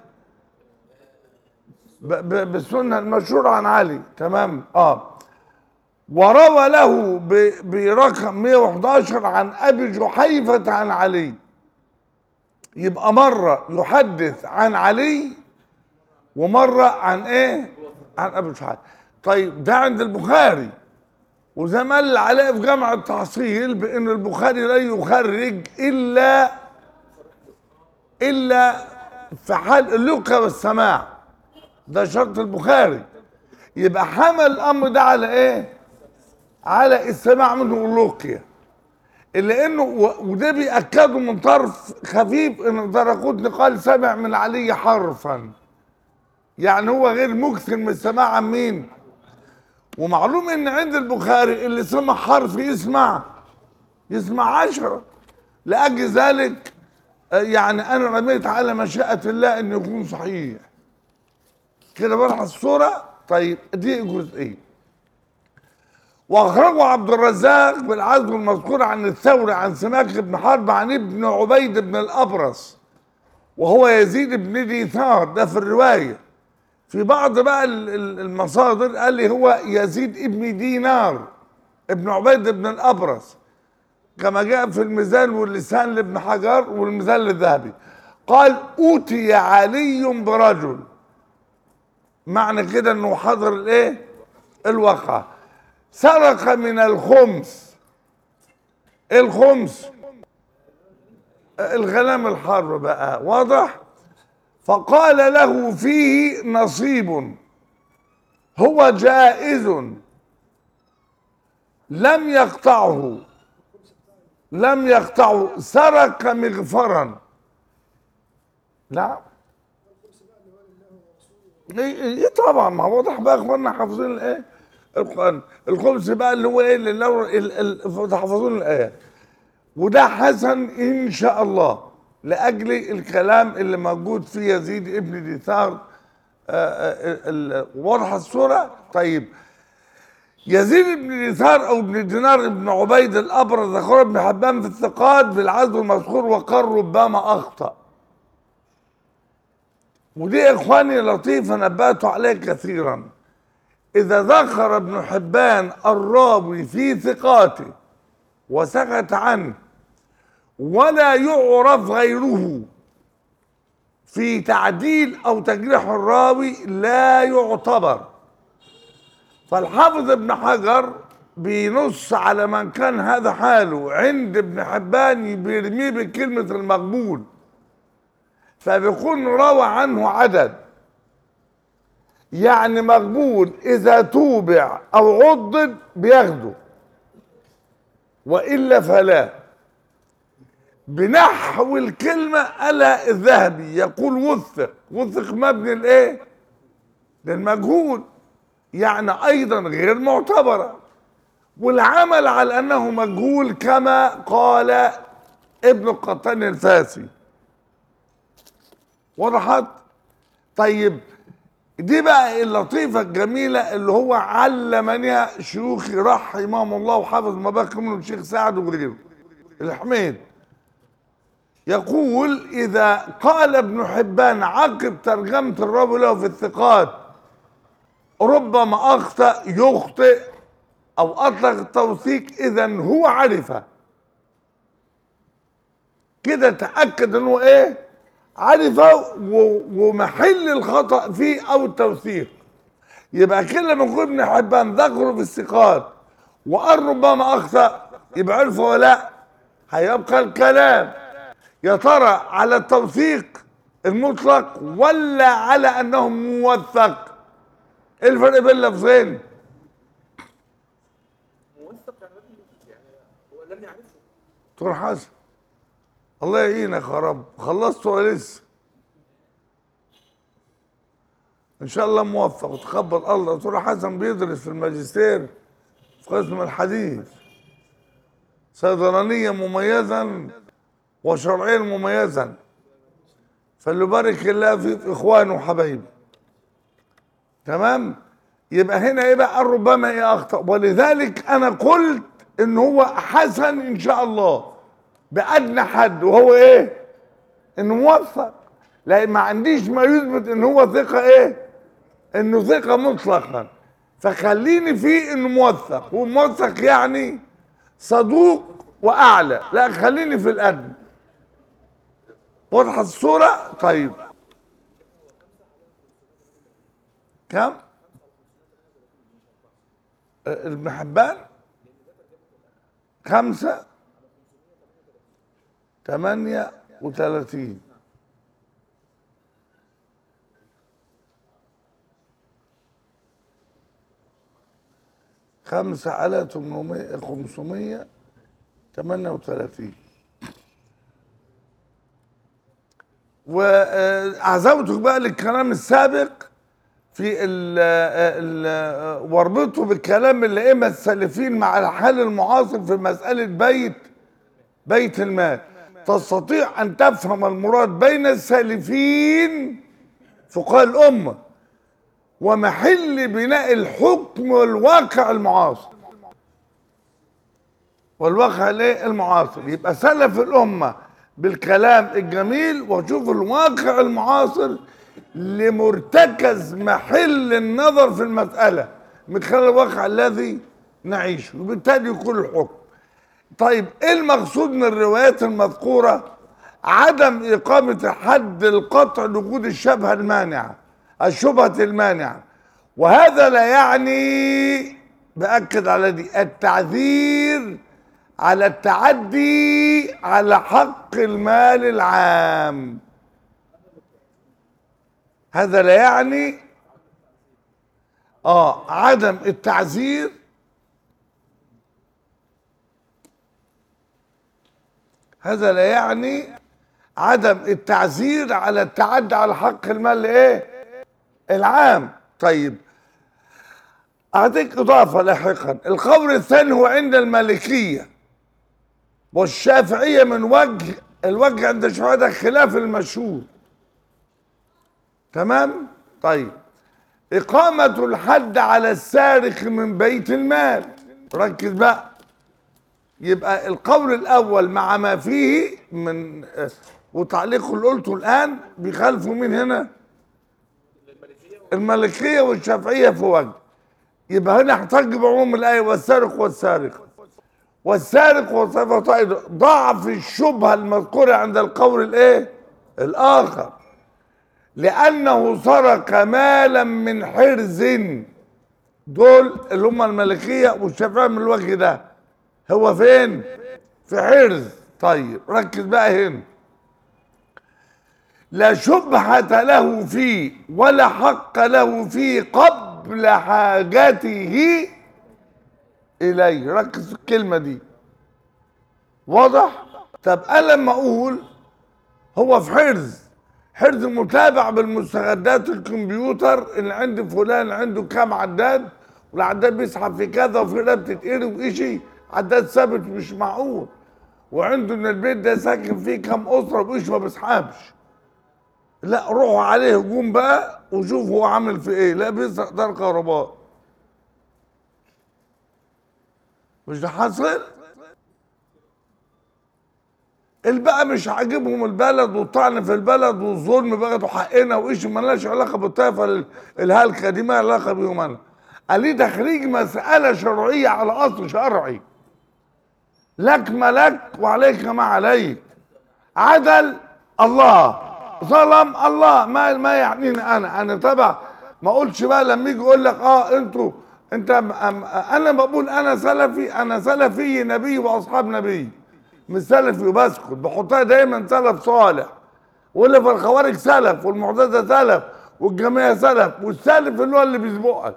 ب- ب- بالسنة المشهورة عن علي تمام اه وروى له ب- برقم 111 عن ابي جحيفة عن علي يبقى مرة يحدث عن علي ومرة عن ايه عن ابي جحيفة طيب ده عند البخاري وزي ما قال علاء في جامع التحصيل بان البخاري لا يخرج الا الا في حال اللقى والسماع ده شرط البخاري يبقى حمل الامر ده على ايه على السماع منه واللقيا الا انه و- وده بيأكده من طرف خفيف ان درقوتني قال سمع من علي حرفا يعني هو غير مكثر من السماع عن مين ومعلوم ان عند البخاري اللي سمع حرف يسمع يسمع عشرة لأجل ذلك آه، يعني أنا رميت على مشيئة الله أن يكون صحيح كده بلح الصورة طيب دي جزئية واخرجه عبد الرزاق بالعزم المذكور عن الثوري عن سماك بن حرب عن ابن عبيد بن الابرص وهو يزيد بن ديثار ده في الروايه في بعض بقى ال- ال- المصادر قال لي هو يزيد ابن دينار ابن عبيد بن الابرص كما جاء في الميزان واللسان لابن حجر والميزان للذهبي قال اوتي علي برجل معنى كده انه حضر الايه الواقعه سرق من الخمس إيه الخمس الغنم الحر بقى واضح فقال له فيه نصيب هو جائز لم يقطعه لم يقطعه سرق مغفرا لا ايه إيه طبعا ما هو واضح بقى اخواننا حافظين الايه القران الخمس بقى اللي هو ايه اللي لو ال- ال- تحفظون الايات وده حسن ان شاء الله لاجل الكلام اللي موجود في يزيد ابن ديثار آه، آه، ال- واضحه الصوره طيب يزيد بن ديثار او ابن دينار ابن عبيد الابرز اخوه ابن حبان في الثقات بالعزم المذكور وقال ربما اخطأ ودي يا اخواني لطيفه نبهت عليه كثيرا اذا ذكر ابن حبان الراوي في ثقاته وسكت عنه ولا يعرف غيره في تعديل او تجريح الراوي لا يعتبر فالحافظ ابن حجر بينص على من كان هذا حاله عند ابن حبان بيرميه بكلمه المقبول فبيكون روى عنه عدد يعني مقبول اذا توبع او عضد بياخده والا فلا بنحو الكلمه الا الذهبي يقول وثق وثق مبني الايه للمجهول يعني ايضا غير معتبره والعمل على انه مجهول كما قال ابن القطان الفاسي وضحت طيب دي بقى اللطيفة الجميلة اللي هو علمنيها شيوخي رحمهم الله وحافظ ما بقي منه الشيخ سعد وغيره الحميد يقول إذا قال ابن حبان عقب ترجمة الراوي له في الثقات ربما أخطأ يخطئ أو أطلق التوثيق إذا هو عرفه كده تأكد إنه إيه عرفه و- ومحل الخطأ فيه أو التوثيق يبقى كل لما يكون ابن حبان ذكره في الثقات وقال ربما أخطأ يبقى عرفه ولا لا هيبقى الكلام يا ترى على التوثيق المطلق ولا على أنه موثق إيه الفرق بين اللفظين موثق يعني يعني هو لم يعرفه دكتور حسن الله يعينك يا رب خلصت ولا لسه ان شاء الله موفق وتقبل الله دكتور حسن بيدرس في الماجستير في قسم الحديث صيدلانيا مميزا وشرعيا مميزا فليبارك الله في في اخوانه وحبايبه تمام يبقى هنا ايه بقى ربما ايه اخطا ولذلك انا قلت ان هو حسن ان شاء الله بادنى حد وهو ايه انه موثق لان ما عنديش ما يثبت ان هو ثقه ايه انه ثقه مطلقا فخليني فيه انه موثق وموثق يعني صدوق واعلى لا خليني في الادنى واضحه الصوره طيب كم ابن حبان خمسة ثمانية وثلاثين خمسة على تمنمية خمسمية ثمانية وثلاثين وأعزوتك بقى للكلام السابق في ال ال واربطه بالكلام اللي الائمه السالفين مع الحال المعاصر في مساله بيت بيت المال تستطيع ان تفهم المراد بين السالفين فقهاء الامه ومحل بناء الحكم والواقع المعاصر والواقع الايه المعاصر يبقى سلف الامه بالكلام الجميل وشوف الواقع المعاصر لمرتكز محل النظر في المسألة من خلال الواقع الذي نعيشه وبالتالي يكون الحكم طيب ايه المقصود من الروايات المذكورة عدم إقامة حد القطع لوجود الشبهة المانعة الشبهة المانعة وهذا لا يعني بأكد على دي التعذير على التعدي على حق المال العام هذا لا يعني اه عدم التعذير هذا لا يعني عدم التعذير على التعدي على حق المال ايه العام طيب اعطيك اضافه لاحقا القول الثاني هو عند المالكيه والشافعيه من وجه الوجه عند الشافعيه ده خلاف المشهور تمام طيب إقامة الحد على السارق من بيت المال ركز بقى يبقى القول الأول مع ما فيه من وتعليق اللي قلته الآن بيخالفوا مين هنا الملكية والشافعية في وجه يبقى هنا احتج بعموم الآية والسارق والسارق والسارق والسارق ضعف الشبهة المذكورة عند القول الإيه الآخر لأنه سرق مالا من حرز دول اللي هم الملكية والشافعية من الوجه ده هو فين؟ في حرز طيب ركز بقى هنا لا شبهة له فيه ولا حق له فيه قبل حاجته إليه ركز في الكلمة دي واضح؟ طب أنا لما أقول هو في حرز حرز متابع بالمستجدات الكمبيوتر اللي عند فلان عنده كام عداد والعداد بيسحب في كذا وفي ده بتتقري وإشي عداد ثابت مش معقول وعنده ان البيت ده ساكن فيه كام اسره وإيش ما بيسحبش لا روحوا عليه هجوم بقى وشوف هو عامل في ايه لا بيسرق دار كهرباء مش ده حصل البقى مش عاجبهم البلد والطعن في البلد والظلم بقى حقنا وايش مالناش علاقه بالطائفه الهالكه دي ما علاقه بيهم انا قال لي تخريج مساله شرعيه على اصل شرعي لك ما لك وعليك ما عليك عدل الله ظلم الله ما ما يعنيني انا انا تبع ما اقولش بقى لما يجي يقول لك اه انتوا انت انا بقول انا سلفي انا سلفي نبي واصحاب نبي مش سلفي وبسكت بحطها دايما سلف صالح واللي في الخوارج سلف والمعتزله سلف والجميع سلف والسلف اللي هو اللي بيسبقك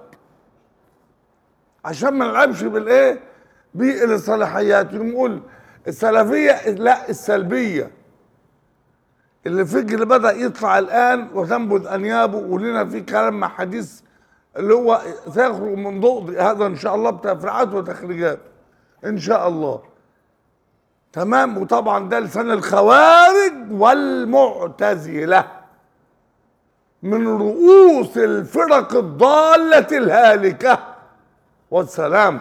عشان ما نلعبش بالايه بالصلاحيات نقول السلفيه لا السلبيه اللي فكر بدا يطلع الان وتنبذ انيابه ولنا في كلام مع حديث اللي هو سيخرج من ضوء هذا ان شاء الله بتفريعات وتخريجات ان شاء الله تمام وطبعا ده لسان الخوارج والمعتزله من رؤوس الفرق الضالة الهالكة والسلام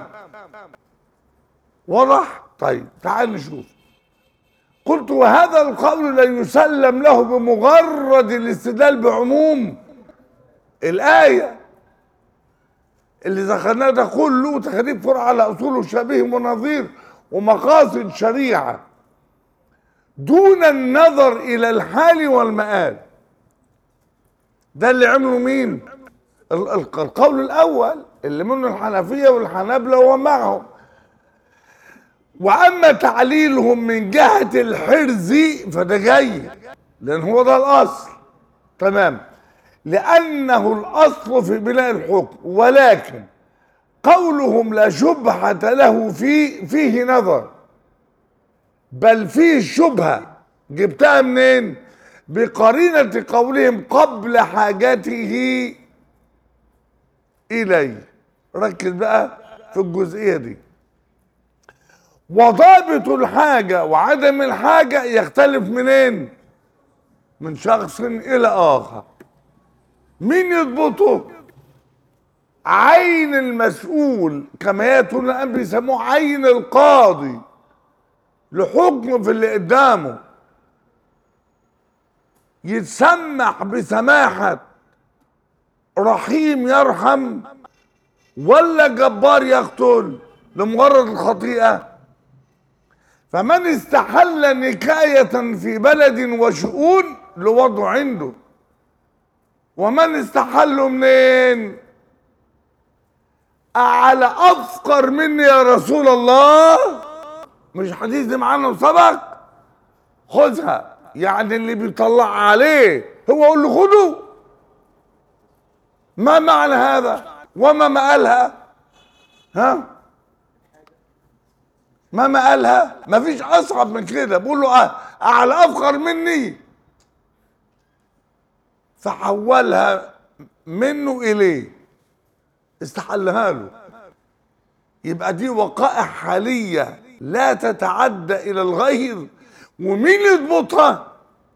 واضح طيب تعال نشوف قلت وهذا القول لا يسلم له بمجرد الاستدلال بعموم الآية اللي ذكرناه ده كله تخريب فرع على أصول وشبيه ونظير ومقاصد شريعة دون النظر إلى الحال والمآل ده اللي عمله مين؟ ال- ال- القول الأول اللي منه الحنفية والحنابلة ومعهم واما تعليلهم من جهه الحرز فده جاي لان هو ده الاصل تمام لانه الاصل في بناء الحكم ولكن قولهم لا شبهه له في فيه نظر بل فيه شبهه جبتها منين بقرينه قولهم قبل حاجته اليه ركز بقى في الجزئيه دي وضابط الحاجة وعدم الحاجة يختلف منين؟ من شخص إلى آخر. مين يضبطه؟ عين المسؤول كما يأتون الآن بيسموه عين القاضي لحكم في اللي قدامه يتسمح بسماحة رحيم يرحم ولا جبار يقتل لمجرد الخطيئة فمن استحل نكاية في بلد وشؤون لوضع عنده ومن استحله منين على افقر مني يا رسول الله مش حديث دي معانا وسبق خذها يعني اللي بيطلع عليه هو يقول له خده ما معنى هذا وما مقالها ها ما مقالها ما فيش اصعب من كده بقول له آه على افقر مني فحولها منه اليه استحلها له يبقى دي وقائع حاليه لا تتعدى الى الغير ومين يضبطها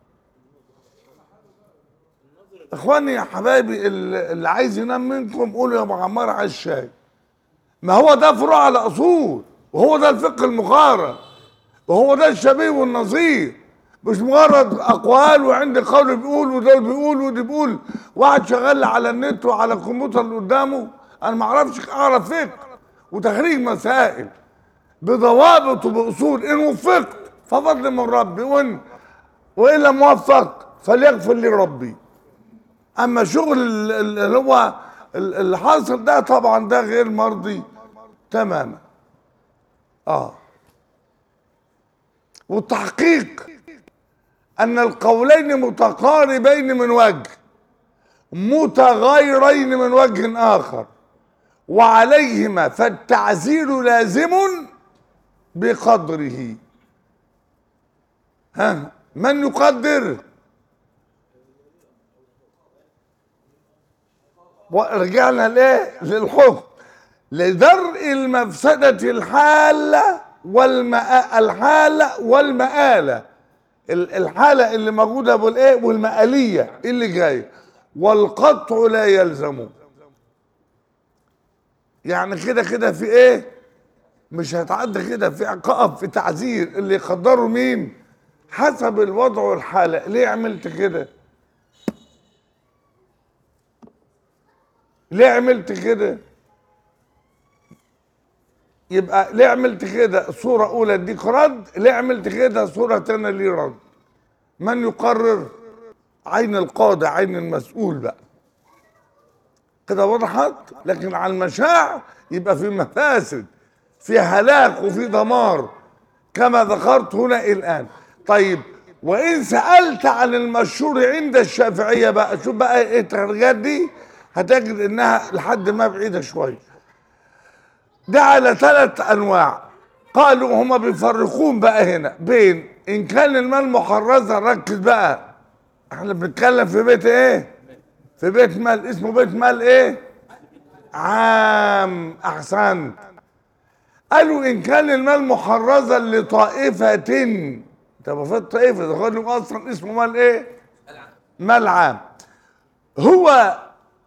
اخواني يا حبايبي اللي اللي عايز ينام منكم قولوا يا ابو عمار على الشاي ما هو ده فروع على اصول وهو ده الفقه المقارن وهو ده الشبيه والنظير مش مجرد اقوال وعندي قول بيقول وده بيقول وده بيقول واحد شغال على النت وعلى الكمبيوتر اللي قدامه انا ما اعرفش اعرف فقه وتخريج مسائل بضوابط وباصول ان وفقت ففضل من ربي وان وان لم موفق فليغفر لي ربي اما شغل ال- ال- اللي هو ال- اللي حاصل ده طبعا ده غير مرضي تماما اه والتحقيق ان القولين متقاربين من وجه متغايرين من وجه اخر وعليهما فالتعزير لازم بقدره ها من يقدر ورجعنا ليه للحكم لدرء المفسدة الحالة والمآ الحالة والمآلة ال- الحالة اللي موجودة بالايه والمآلية اللي جاية والقطع لا يلزم يعني كده كده في ايه مش هيتعدى كده في عقاب في تعزير اللي يقدره مين حسب الوضع والحالة ليه عملت كده ليه عملت كده يبقى ليه عملت كده صورة أولى اديك رد ليه عملت كده صورة تانية ليه رد من يقرر عين القاضي عين المسؤول بقى كده وضحت لكن على المشاع يبقى في مفاسد في هلاك وفي دمار كما ذكرت هنا الآن طيب وإن سألت عن المشهور عند الشافعية بقى شوف بقى إيه التخريجات دي هتجد إنها لحد ما بعيدة شوية ده على ثلاث أنواع قالوا هما بيفرقون بقى هنا بين إن كان المال محرزا ركز بقى احنا بنتكلم في بيت ايه في بيت مال اسمه بيت مال ايه عام احسنت قالوا ان كان المال محرزا لطائفة طب في الطائفة ده قالوا اصلا اسمه مال ايه مال عام هو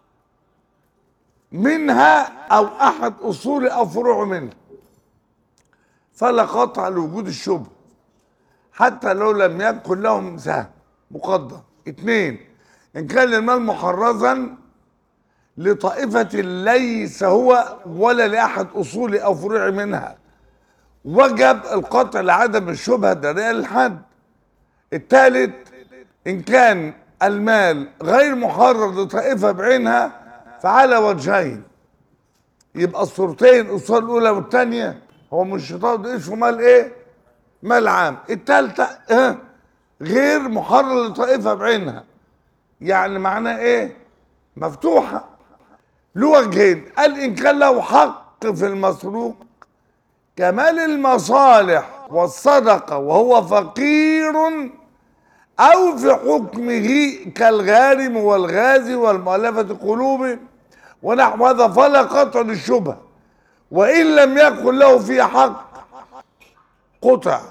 منها او احد اصول او فروع منها فلا قطع لوجود الشبه حتى لو لم يكن لهم سهم مقدر اثنين ان كان المال محرزا لطائفة ليس هو ولا لأحد أصول أو فروع منها وجب القطع لعدم الشبهة الدارية للحد الثالث إن كان المال غير محرر لطائفة بعينها فعلى وجهين يبقى الصورتين الصورة الأولى والثانية هو مش شيطان ده اسمه مال إيه؟ مال عام الثالثة اه غير محرر لطائفة بعينها يعني معناه إيه؟ مفتوحة له وجهين قال إن كان له حق في المسروق كمال المصالح والصدقة وهو فقير أو في حكمه كالغارم والغازي والمؤلفة قلوب ونحو هذا فلا قطع للشبهة وإن لم يكن له في حق قطع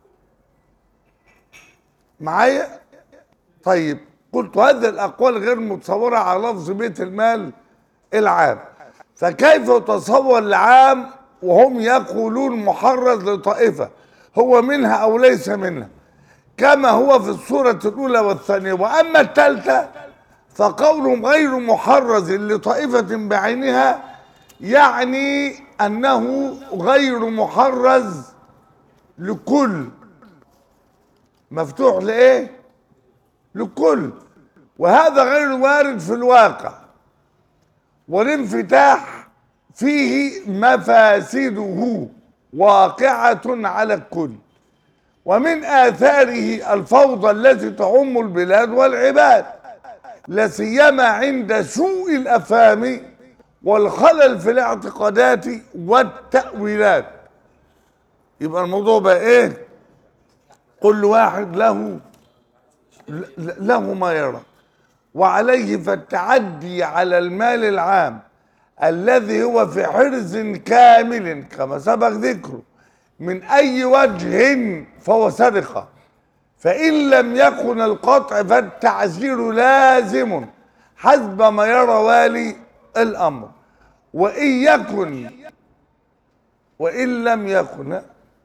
معايا طيب قلت هذه الأقوال غير متصورة على لفظ بيت المال العام فكيف يتصور العام وهم يقولون محرز لطائفة هو منها أو ليس منها كما هو في الصورة الأولى والثانية وأما الثالثة فقولهم غير محرز لطائفة بعينها يعني أنه غير محرز لكل مفتوح لإيه؟ لكل وهذا غير وارد في الواقع والانفتاح فيه مفاسده واقعة على الكل ومن آثاره الفوضى التي تعم البلاد والعباد لا سيما عند سوء الأفهام والخلل في الاعتقادات والتأويلات يبقى الموضوع بقى ايه كل واحد له له ما يرى وعليه فالتعدي على المال العام الذي هو في حرز كامل كما سبق ذكره من اي وجه فهو سرقه فان لم يكن القطع فالتعزير لازم حسب ما يرى والي الامر وان يكن وان لم يكن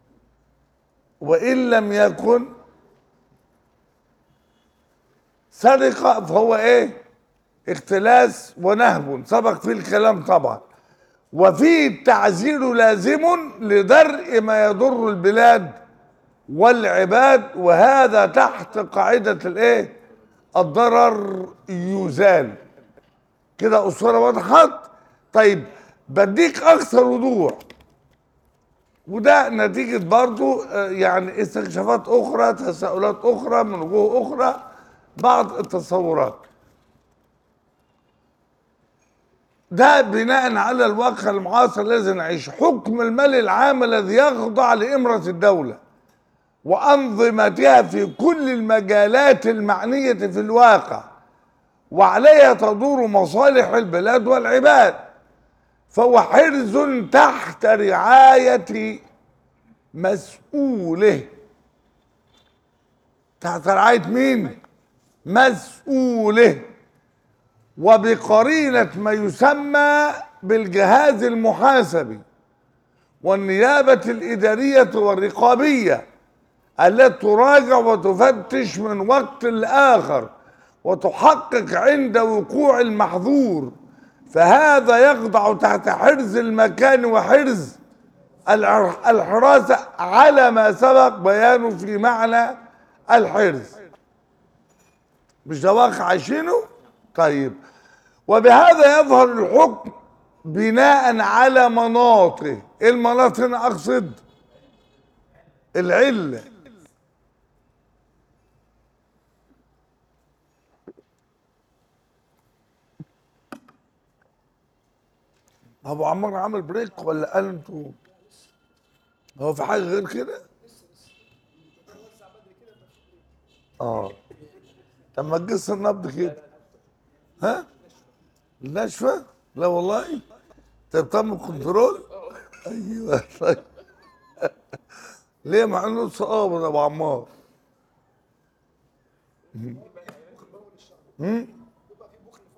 وان لم يكن سرقة فهو ايه اختلاس ونهب سبق في الكلام طبعا وفيه التعزير لازم لدرء ما يضر البلاد والعباد وهذا تحت قاعدة الايه الضرر يزال كده أسرة وضحت طيب بديك أكثر وضوح وده نتيجة برضو آه، يعني استكشافات أخرى تساؤلات أخرى من وجوه أخرى بعض التصورات ده بناء على الواقع المعاصر الذي نعيشه حكم المال العام الذي يخضع لإمرة الدولة وأنظمتها في كل المجالات المعنية في الواقع وعليها تدور مصالح البلاد والعباد فهو حرز تحت رعاية مسؤوله تحت رعاية مين؟ مسؤوله وبقرينة ما يسمى بالجهاز المحاسبي والنيابة الإدارية والرقابية التي تراجع وتفتش من وقت لآخر وتحقق عند وقوع المحظور فهذا يخضع تحت حرز المكان وحرز الع- الحراسة على ما سبق بيانه في معنى الحرز مش ده واقع عايشينه طيب وبهذا يظهر الحكم بناء على مناطه ايه المناط هنا اقصد العله ابو عمار عمل بريك ولا قال انتوا هو في حاجه غير كده اه طب ما تقص النبض كده ها ناشفه لا والله انت بتعمل كنترول ايوه طيب ليه مع انه صقابه يا ابو عمار هم؟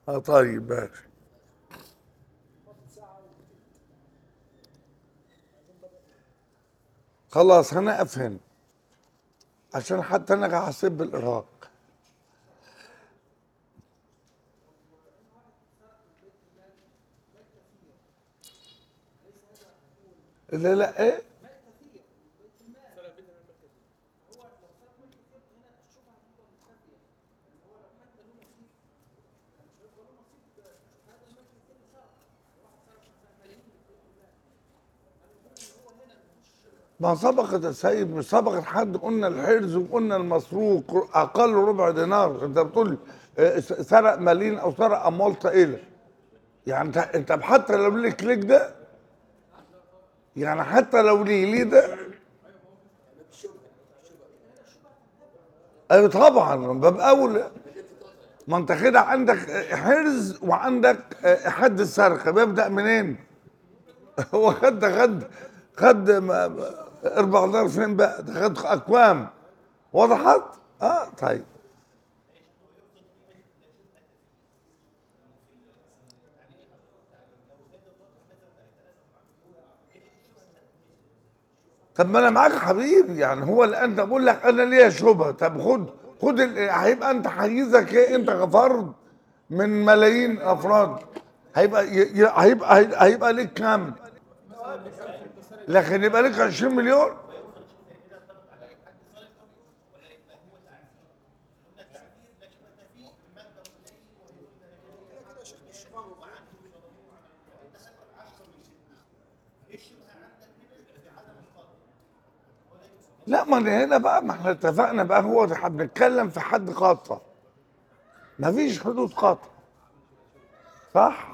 اه طيب ماشي خلاص هنقف هنا عشان حتى انا هحسب بالارهاق لا لا ايه ما سبقت يا سيد مش سبقت حد قلنا الحرز وقلنا المسروق اقل ربع دينار انت بتقول اه، س- سرق مالين او سرق اموال طائله يعني انت انت حتى لو ليك ليك ده يعني حتى لو ليه ليه ده ايوه طبعا من باب اولى ما انت كده عندك اه، حرز وعندك اه، حد السرقه بيبدا منين؟ هو خد خد خد ما- ما- اربع دار فين بقى ده خد اكوام وضحت اه طيب طب ما انا معاك يا حبيبي يعني هو اللي انت بقول لك انا ليا شبهه طب خد خد ال- هيبقى انت حيزك ايه انت كفرد من ملايين افراد هيبقى ي- ي- هيبقى هيبقى, هيبقى ليك كام لكن يبقى لك 20 مليون لا ما أنا هنا بقى ما احنا اتفقنا بقى هو ده احنا بنتكلم في حد قاطع مفيش حدود قاطعه صح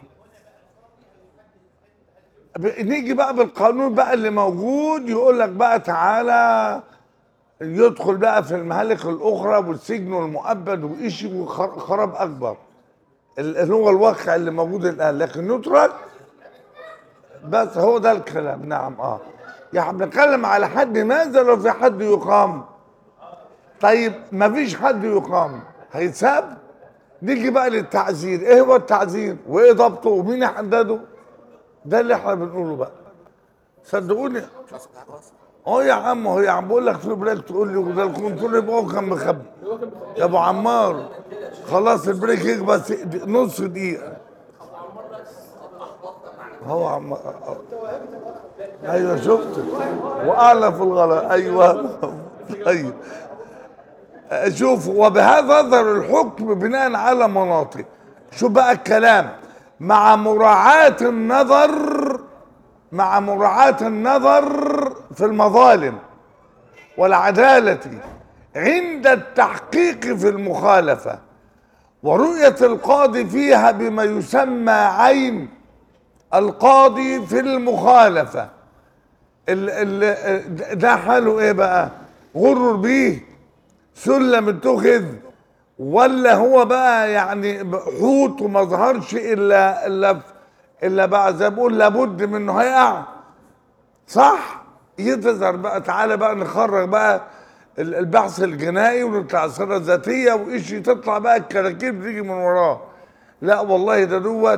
ب- نيجي بقى بالقانون بقى اللي موجود يقول لك بقى تعالى يدخل بقى في المهالك الاخرى والسجن والمؤبد وإشي وخراب اكبر ال- اللي هو الواقع اللي موجود الان لكن يترك بس هو ده الكلام نعم اه يعني بنتكلم على حد ماذا لو في حد يقام طيب ما فيش حد يقام هيتساب نيجي بقى للتعزير ايه هو التعزير وايه ضبطه ومين يحدده ده اللي احنا بنقوله بقى صدقوني اه يا عم هو يا عم بقول لك في بريك تقول لي وده الكنترول يبقى هو كان مخبي يا ابو عمار خلاص البريك يخبط نص دقيقه هو عم ايوه شفت واعلى في الغلط ايوه طيب شوف وبهذا ظهر الحكم بناء على مناطق شوف بقى الكلام مع مراعاة النظر مع مراعاة النظر في المظالم والعدالة عند التحقيق في المخالفة ورؤية القاضي فيها بما يسمى عين القاضي في المخالفة ال ال ده حاله ايه بقى غرر بيه سلم اتخذ ولا هو بقى يعني حوت وما ظهرش الا الا الا بعد زي ما بقول لابد من انه هيقع صح يتظهر بقى تعالى بقى نخرج بقى ال- البحث الجنائي والتعصيرة الذاتية وإيش تطلع بقى الكراكيب تيجي من وراه لا والله ده دوت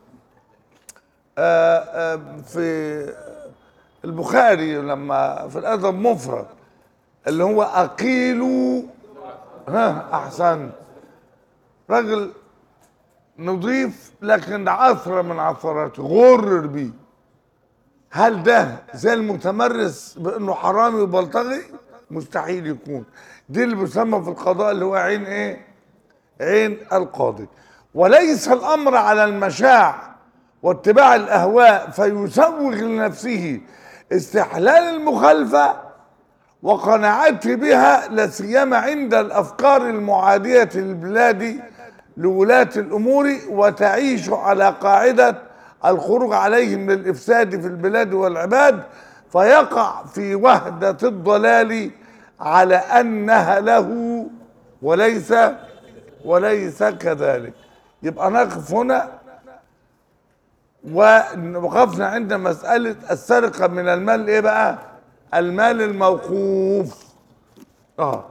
آه، آه، في البخاري لما في الادب مفرد اللي هو اقيلوا ها احسن راجل نضيف لكن عثرة من عثراته غرر بيه هل ده زي المتمرس بانه حرامي وبلطجي مستحيل يكون دي اللي بيسمى في القضاء اللي هو عين ايه عين القاضي وليس الامر على المشاع واتباع الاهواء فيسوغ لنفسه استحلال المخالفه وقناعته بها لا سيما عند الافكار المعاديه للبلاد لولاة الامور وتعيش على قاعده الخروج عليهم للافساد في البلاد والعباد فيقع في وهده الضلال على انها له وليس وليس كذلك يبقى نقف هنا ووقفنا عند مسألة السرقة من المال ايه بقى المال الموقوف اه